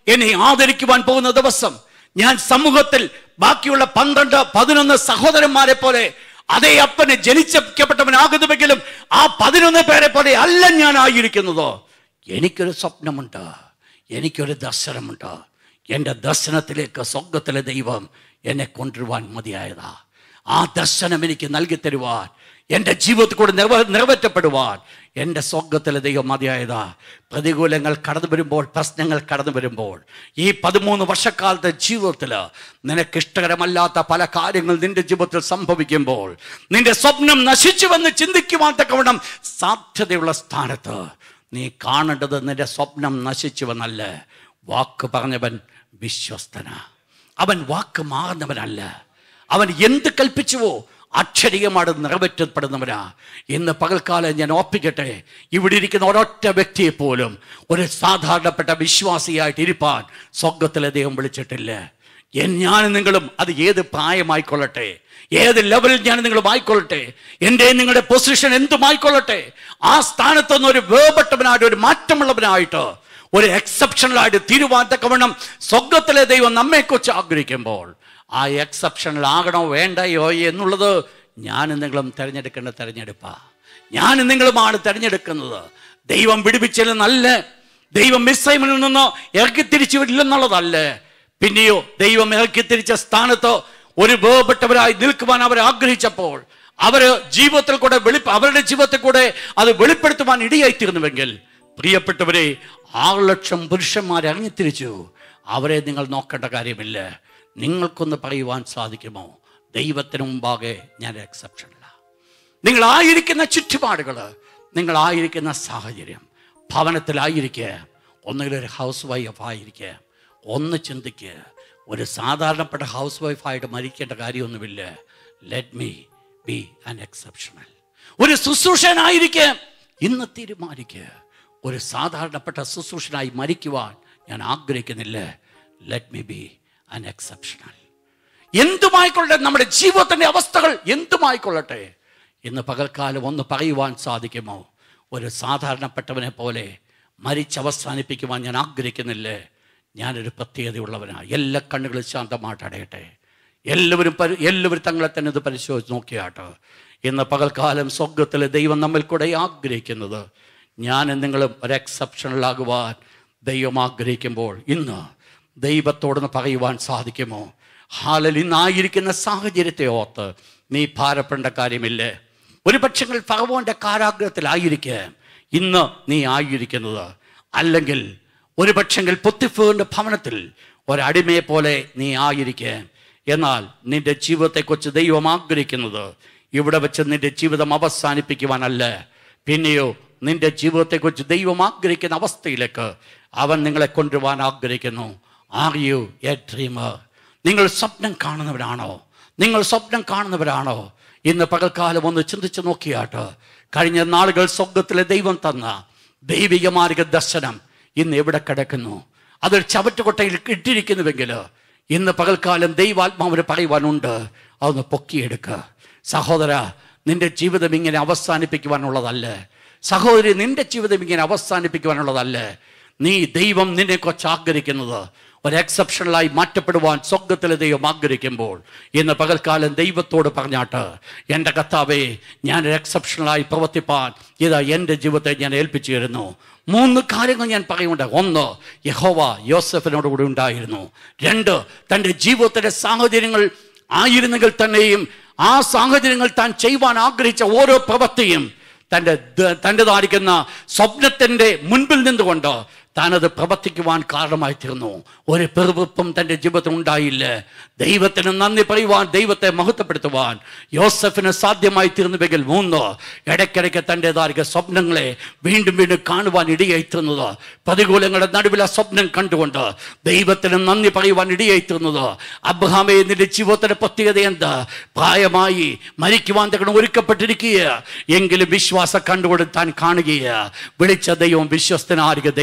എന്നെ ആദരിക്കുവാൻ പോകുന്ന ദിവസം ഞാൻ സമൂഹത്തിൽ ബാക്കിയുള്ള പന്ത്രണ്ട് പതിനൊന്ന് സഹോദരന്മാരെ പോലെ അതേ അപ്പന് ജനിച്ചപ്പെട്ടവനാകുന്നുവെങ്കിലും ആ പതിനൊന്ന് പേരെ പോലെ അല്ല ഞാൻ ആയിരിക്കുന്നത് എനിക്കൊരു സ്വപ്നമുണ്ട് എനിക്കൊരു ദർശനമുണ്ട് എൻ്റെ ദർശനത്തിലേക്ക് സ്വർഗത്തിലെ ദൈവം എന്നെ കൊണ്ടുവരുവാൻ മതിയായതാ ആ ദർശനം എനിക്ക് നൽകി തരുവാൻ എൻ്റെ ജീവിതത്തിൽ കൂടെ നിറവ നിറവേറ്റപ്പെടുവാൻ എൻ്റെ സ്വർഗത്തിലെ ദൈവം മതിയായതാ പ്രതികൂലങ്ങൾ കടന്നു വരുമ്പോൾ പ്രശ്നങ്ങൾ കടന്നു വരുമ്പോൾ ഈ പതിമൂന്ന് വർഷക്കാലത്തെ ജീവിതത്തിൽ നിനക്ക് ഇഷ്ടകരമല്ലാത്ത പല കാര്യങ്ങൾ നിന്റെ ജീവിതത്തിൽ സംഭവിക്കുമ്പോൾ നിന്റെ സ്വപ്നം നശിച്ചുവെന്ന് ചിന്തിക്കുവാൻ തക്കവണ്ണം സാധ്യതയുള്ള സ്ഥാനത്ത് നീ കാണേണ്ടത് നിന്റെ സ്വപ്നം നശിച്ചുവെന്നല്ല വാക്ക് പറഞ്ഞവൻ വിശ്വസ്തന അവൻ വാക്ക് മാറുന്നവനല്ല അവൻ എന്ത് കൽപ്പിച്ചുവോ അക്ഷരീയമാണ് നിറവേറ്റപ്പെടുന്നവനാ ഇന്ന് പകൽക്കാലം ഞാൻ ഓർപ്പിക്കട്ടെ ഇവിടെ ഇരിക്കുന്ന ഒരൊറ്റ വ്യക്തിയെ പോലും ഒരു സാധാരണപ്പെട്ട വിശ്വാസിയായിട്ട് ഇരിപ്പാൻ സ്വർഗത്തിലെ ദൈവം വിളിച്ചിട്ടില്ല എൻ- ഞാനും നിങ്ങളും അത് ഏത് പ്രായമായിക്കൊള്ളട്ടെ ഏത് ലെവലിൽ ഞാൻ നിങ്ങളും ആയിക്കൊള്ളട്ടെ എൻ്റെ നിങ്ങളുടെ പൊസിഷൻ എന്തുമായിക്കൊള്ളട്ടെ ആ സ്ഥാനത്തുനിന്ന് ഒരു വേർപെട്ടവനായിട്ട് ഒരു മാറ്റമുള്ളവനായിട്ട് ഒരു എക്സെപ്ഷണലായിട്ട് തീരുവാൻ തക്കവണ്ണം സ്വർഗത്തിലെ ദൈവം നമ്മെക്കുറിച്ച് ആഗ്രഹിക്കുമ്പോൾ ആ എക്സെപ്ഷണൽ ആകണോ വേണ്ടയോ എന്നുള്ളത് ഞാനും നിങ്ങളും തിരഞ്ഞെടുക്കേണ്ട തിരഞ്ഞെടുപ്പാ ഞാനും നിങ്ങളുമാണ് തിരഞ്ഞെടുക്കുന്നത് ദൈവം പിടിപ്പിച്ചില്ലെന്നല്ല ദൈവം മിസ്സൈമിൽ നിന്ന് ഇറക്കി തിരിച്ചു വിടില്ലെന്നുള്ളതല്ല പിന്നെയോ ദൈവം ഇറക്കി തിരിച്ച സ്ഥാനത്ത് ഒരു വേർപെട്ടവരായി നിൽക്കുവാൻ അവർ ആഗ്രഹിച്ചപ്പോൾ അവര് ജീവിതത്തിൽ കൂടെ വെളി അവരുടെ ജീവിതത്തിൽ കൂടെ അത് വെളിപ്പെടുത്തുവാൻ ഇടയായിത്തീർന്നുവെങ്കിൽ പ്രിയപ്പെട്ടവരെ ആറ് ലക്ഷം പുരുഷന്മാരെ ഇറങ്ങിത്തിരിച്ചു അവരെ നിങ്ങൾ നോക്കേണ്ട കാര്യമില്ല നിങ്ങൾക്കൊന്ന് പറയുവാൻ സാധിക്കുമോ ദൈവത്തിന് മുമ്പാകെ ഞാൻ എക്സെപ്ഷനില്ല നിങ്ങളായിരിക്കുന്ന ചുറ്റുപാടുകൾ നിങ്ങളായിരിക്കുന്ന സാഹചര്യം ഭവനത്തിലായിരിക്കുക ഒന്നുകിൽ ഒരു ഹൗസ് വൈഫ് ആയിരിക്കുക ഒന്ന് ചിന്തിക്കുക ഒരു സാധാരണപ്പെട്ട ഹൗസ് വൈഫായിട്ട് മരിക്കേണ്ട കാര്യമൊന്നുമില്ല let me be an exceptional ഒരു ശുശ്രൂഷനായിരിക്കുക ഇന്ന് തീരുമാനിക്കുക ഒരു സാധാരണപ്പെട്ട ശുശ്രൂഷനായി മരിക്കുവാൻ ഞാൻ ആഗ്രഹിക്കുന്നില്ല let me be an exceptional എന്തുമായിക്കൊള്ളട്ടെ നമ്മുടെ ജീവിതത്തിന്റെ അവസ്ഥകൾ എന്തുമായിക്കൊള്ളട്ടെ ഇന്ന് പകൽക്കാലം ഒന്ന് പറയുവാൻ സാധിക്കുമോ ഒരു സാധാരണപ്പെട്ടവനെ പോലെ മരിച്ചവസാനിപ്പിക്കുവാൻ ഞാൻ ആഗ്രഹിക്കുന്നില്ലേ ഞാനൊരു പ്രത്യേകതയുള്ളവനാണ് എല്ലാ കണ്ണുകളും ശാന്തമായിട്ട് അടയട്ടെ എല്ലാവരും പരി എല്ലാവരും തങ്ങളെ തന്നെ ഇത് പരിശോധിച്ച് നോക്കിയാട്ടോ ഇന്ന് പകൽക്കാലം സ്വർഗത്തിലെ ദൈവം നമ്മിൽ കൂടെ ആഗ്രഹിക്കുന്നത് ഞാൻ നിങ്ങളും ഒരു എക്സെപ്ഷണലാകുവാൻ ദൈവം ആഗ്രഹിക്കുമ്പോൾ ഇന്ന് ദൈവത്തോടൊന്ന് പറയുവാൻ സാധിക്കുമോ ഹാലൽ ഇന്നായിരിക്കുന്ന സാഹചര്യത്തെ ഓർത്ത് നീ ഭാരപ്പെടേണ്ട കാര്യമില്ലേ ഒരു പക്ഷങ്ങൾ ഫറവോന്റെ കാരാഗ്രഹത്തിലായിരിക്കുക ഇന്ന് നീ ആയിരിക്കുന്നത് അല്ലെങ്കിൽ ഒരു പക്ഷെങ്കിൽ പൊത്തിഫോന്റെ ഭവനത്തിൽ ഒരടിമയെ പോലെ നീ ആയിരിക്കുക എന്നാൽ നിന്റെ ജീവിതത്തെക്കുറിച്ച് ദൈവം ആഗ്രഹിക്കുന്നത് ഇവിടെ വെച്ച് നിന്റെ ജീവിതം അവസാനിപ്പിക്കുവാനല്ല പിന്നെയോ നിന്റെ ജീവിതത്തെക്കുറിച്ച് ദൈവം ആഗ്രഹിക്കുന്ന അവസ്ഥയിലേക്ക് അവൻ നിങ്ങളെ കൊണ്ടുപോകാൻ ആഗ്രഹിക്കുന്നു ആർ യു എ ഡ്രീമർ നിങ്ങൾ സ്വപ്നം കാണുന്നവരാണോ നിങ്ങൾ സ്വപ്നം കാണുന്നവരാണോ ഇന്ന് പകൽക്കാലം ഒന്ന് ചിന്തിച്ചു നോക്കിയാട്ട് കഴിഞ്ഞ നാളുകൾ സ്വർഗത്തിലെ ദൈവം തന്ന ദൈവിക മാർഗ ദർശനം ഇന്ന് എവിടെ കിടക്കുന്നു അതൊരു ചവറ്റുകൊട്ടയിൽ ഇട്ടിരിക്കുന്നുവെങ്കിൽ ഇന്ന് പകൽക്കാലം ദൈവാത്മാവിന് പറയുവാനുണ്ട് അതൊന്ന് പൊക്കിയെടുക്കുക സഹോദര നിന്റെ ജീവിതം ഇങ്ങനെ അവസാനിപ്പിക്കുവാനുള്ളതല്ല സഹോദരി നിന്റെ ജീവിതം ഇങ്ങനെ അവസാനിപ്പിക്കുവാനുള്ളതല്ല നീ ദൈവം നിന്നെക്കുറിച്ച് ആഗ്രഹിക്കുന്നത് ഒരു എക്സെപ്ഷണലായി മാറ്റപ്പെടുവാൻ സ്വർഗത്തിലെ ദൈവം ആഗ്രഹിക്കുമ്പോൾ ഇന്ന് പകൽക്കാലം ദൈവത്തോട് പറഞ്ഞാട്ട് എൻ്റെ കർത്താവേ ഞാനൊരു എക്സെപ്ഷണലായി പ്രവർത്തിപ്പാൻ ഇതാ എൻ്റെ ജീവിതത്തെ ഞാൻ ഏൽപ്പിച്ചു തരുന്നു മൂന്ന് കാര്യങ്ങൾ ഞാൻ പറയുന്നുണ്ട് ഒന്ന് യഹോവ യോസഫിനോട് കൂടി ഉണ്ടായിരുന്നു രണ്ട് തൻ്റെ ജീവിതത്തിൻ്റെ സാഹചര്യങ്ങൾ ആയിരുന്നെങ്കിൽ തന്നെയും ആ സാഹചര്യങ്ങൾ താൻ ചെയ്യുവാൻ ആഗ്രഹിച്ച ഓരോ പ്രവൃത്തിയും തൻ്റെ ദ- തൻ്റെതായിരിക്കുന്ന സ്വപ്നത്തിൻ്റെ മുൻപിൽ നിന്നുകൊണ്ട് താനത് പ്രവർത്തിക്കുവാൻ കാരണമായി തീർന്നു ഒരു പെറുവിപ്പും തൻ്റെ ജീവിതത്തിൽ ഉണ്ടായില്ല ദൈവത്തിന് നന്ദി പറയുവാൻ ദൈവത്തെ മഹത്വപ്പെടുത്തുവാൻ യോസഫിന് സാധ്യമായി തീർന്നുവെങ്കിൽ മൂന്ന് ഇടയ്ക്കിടയ്ക്ക് തൻ്റെതായിരിക്കുന്ന സ്വപ്നങ്ങളെ വീണ്ടും വീണ്ടും കാണുവാൻ ഇടയായി തീർന്നത് പ്രതികൂലങ്ങളുടെ നടുവിൽ ആ സ്വപ്നം കണ്ടുകൊണ്ട് ദൈവത്തിന് നന്ദി പറയുവാൻ ഇടയായി തീർന്നത് അബ്രഹാമെ നിന്റെ ജീവിതത്തിന്റെ പ്രത്യേകത എന്താ പ്രായമായി മരിക്കുവാൻ തക്കണം ഒരുക്കപ്പെട്ടിരിക്കുക എങ്കിലും വിശ്വാസം കണ്ടുകൊണ്ട് താൻ കാണുകയ വിളിച്ച ദൈവം വിശ്വസ്തനാരിക ദൈവം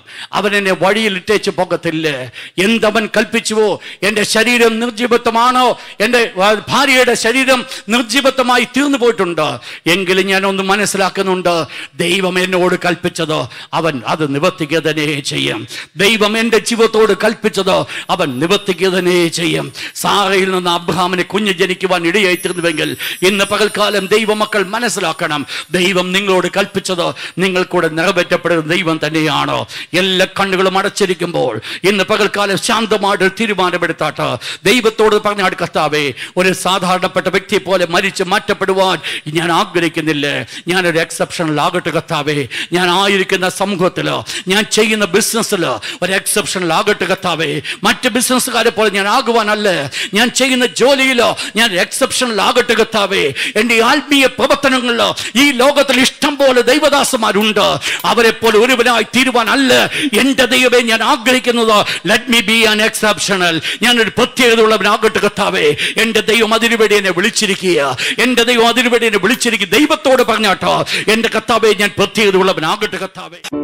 അവൻ എന്നെ വഴിയിൽ ഇട്ടേച്ച് പോകത്തില്ല എന്തവൻ കൽപ്പിച്ചുവോ എൻ്റെ ശരീരം നിർജീവത്വമാണോ എൻ്റെ ആ, ഭാര്യയുടെ ശരീരം നിർജീവത്വമായി തീർന്നു പോയിട്ടുണ്ട് എങ്കിലും ഞാൻ ഒന്ന് മനസ്സിലാക്കുന്നുണ്ട് ദൈവം എന്നോട് കൽപ്പിച്ചത് അവൻ അത് നിവർത്തിക്കുക തന്നെ ചെയ്യും ദൈവം എൻ്റെ ജീവിതത്തോട് കൽപ്പിച്ചത് അവൻ നിവർത്തിക്കുക തന്നെ ചെയ്യും സാറയിൽ നിന്ന് അബ്രഹാമിന് കുഞ്ഞ് ജനിക്കുവാൻ ഇടയായിത്തീർന്നുവെങ്കിൽ ഇന്ന് പകൽക്കാലം ദൈവമക്കൾ മനസ്സിലാക്കണം ദൈവം നിങ്ങളോട് കൽപ്പിച്ചത് നിങ്ങൾ കൂടെ നിറവേറ്റപ്പെടുന്ന ദൈവം തന്നെയാണോ എല്ലാ കണ്ണുകളും അടച്ചിരിക്കുമ്പോൾ ഇന്ന് പകൽക്കാലം ശാന്തമായിട്ട് ഒരു തീരുമാനമെടുത്താട്ട് ദൈവത്തോട് പറഞ്ഞാട് കർത്താവേ ഒരു സാധാരണപ്പെട്ട വ്യക്തിയെ പോലെ മരിച്ച് മാറ്റപ്പെടുവാൻ ഞാൻ ആഗ്രഹിക്കുന്നില്ല ഞാനൊരു എക്സെപ്ഷണൽ ആകട്ടെ കർത്താവേ ഞാൻ ആയിരിക്കുന്ന സമൂഹത്തിൽ ഞാൻ ചെയ്യുന്ന ബിസിനസ്സിൽ ഒരു എക്സെപ്ഷണൽ ആകട്ടെ കർത്താവേ മറ്റ് ബിസിനസ്സുകാരെ പോലെ ഞാൻ ആകുവാനല്ല ഞാൻ ചെയ്യുന്ന ജോലിയിലോ ഞാൻ എക്സെപ്ഷണൽ ആകട്ടെ കർത്താവേ എൻ്റെ ആത്മീയ പ്രവർത്തനങ്ങളിലോ ഈ ലോകത്തിൽ ഇഷ്ടം പോലെ ദൈവദാസന്മാരുണ്ട് അവരെ പോലെ ഒരുവനായി തീരുവാനല്ല എൻ്റെ ദൈവമേ ഞാൻ ആഗ്രഹിക്കുന്നത് let me be an exceptional ഞാനൊരു പ്രത്യേകതയുള്ളവനാകട്ടെ കർത്താവേ എൻ്റെ ദൈവം അതിനുവേണ്ടി എന്നെ വിളിച്ചിരിക്കുക എൻ്റെ ദൈവം അതിനുവേണ്ടി എന്നെ വിളിച്ചിരിക്കുക ദൈവത്തോട് പറഞ്ഞാട്ടോ എൻ്റെ കർത്താവേ ഞാൻ പ്രത്യേകതയുള്ളവനാകട്ടെ കർത്താവേ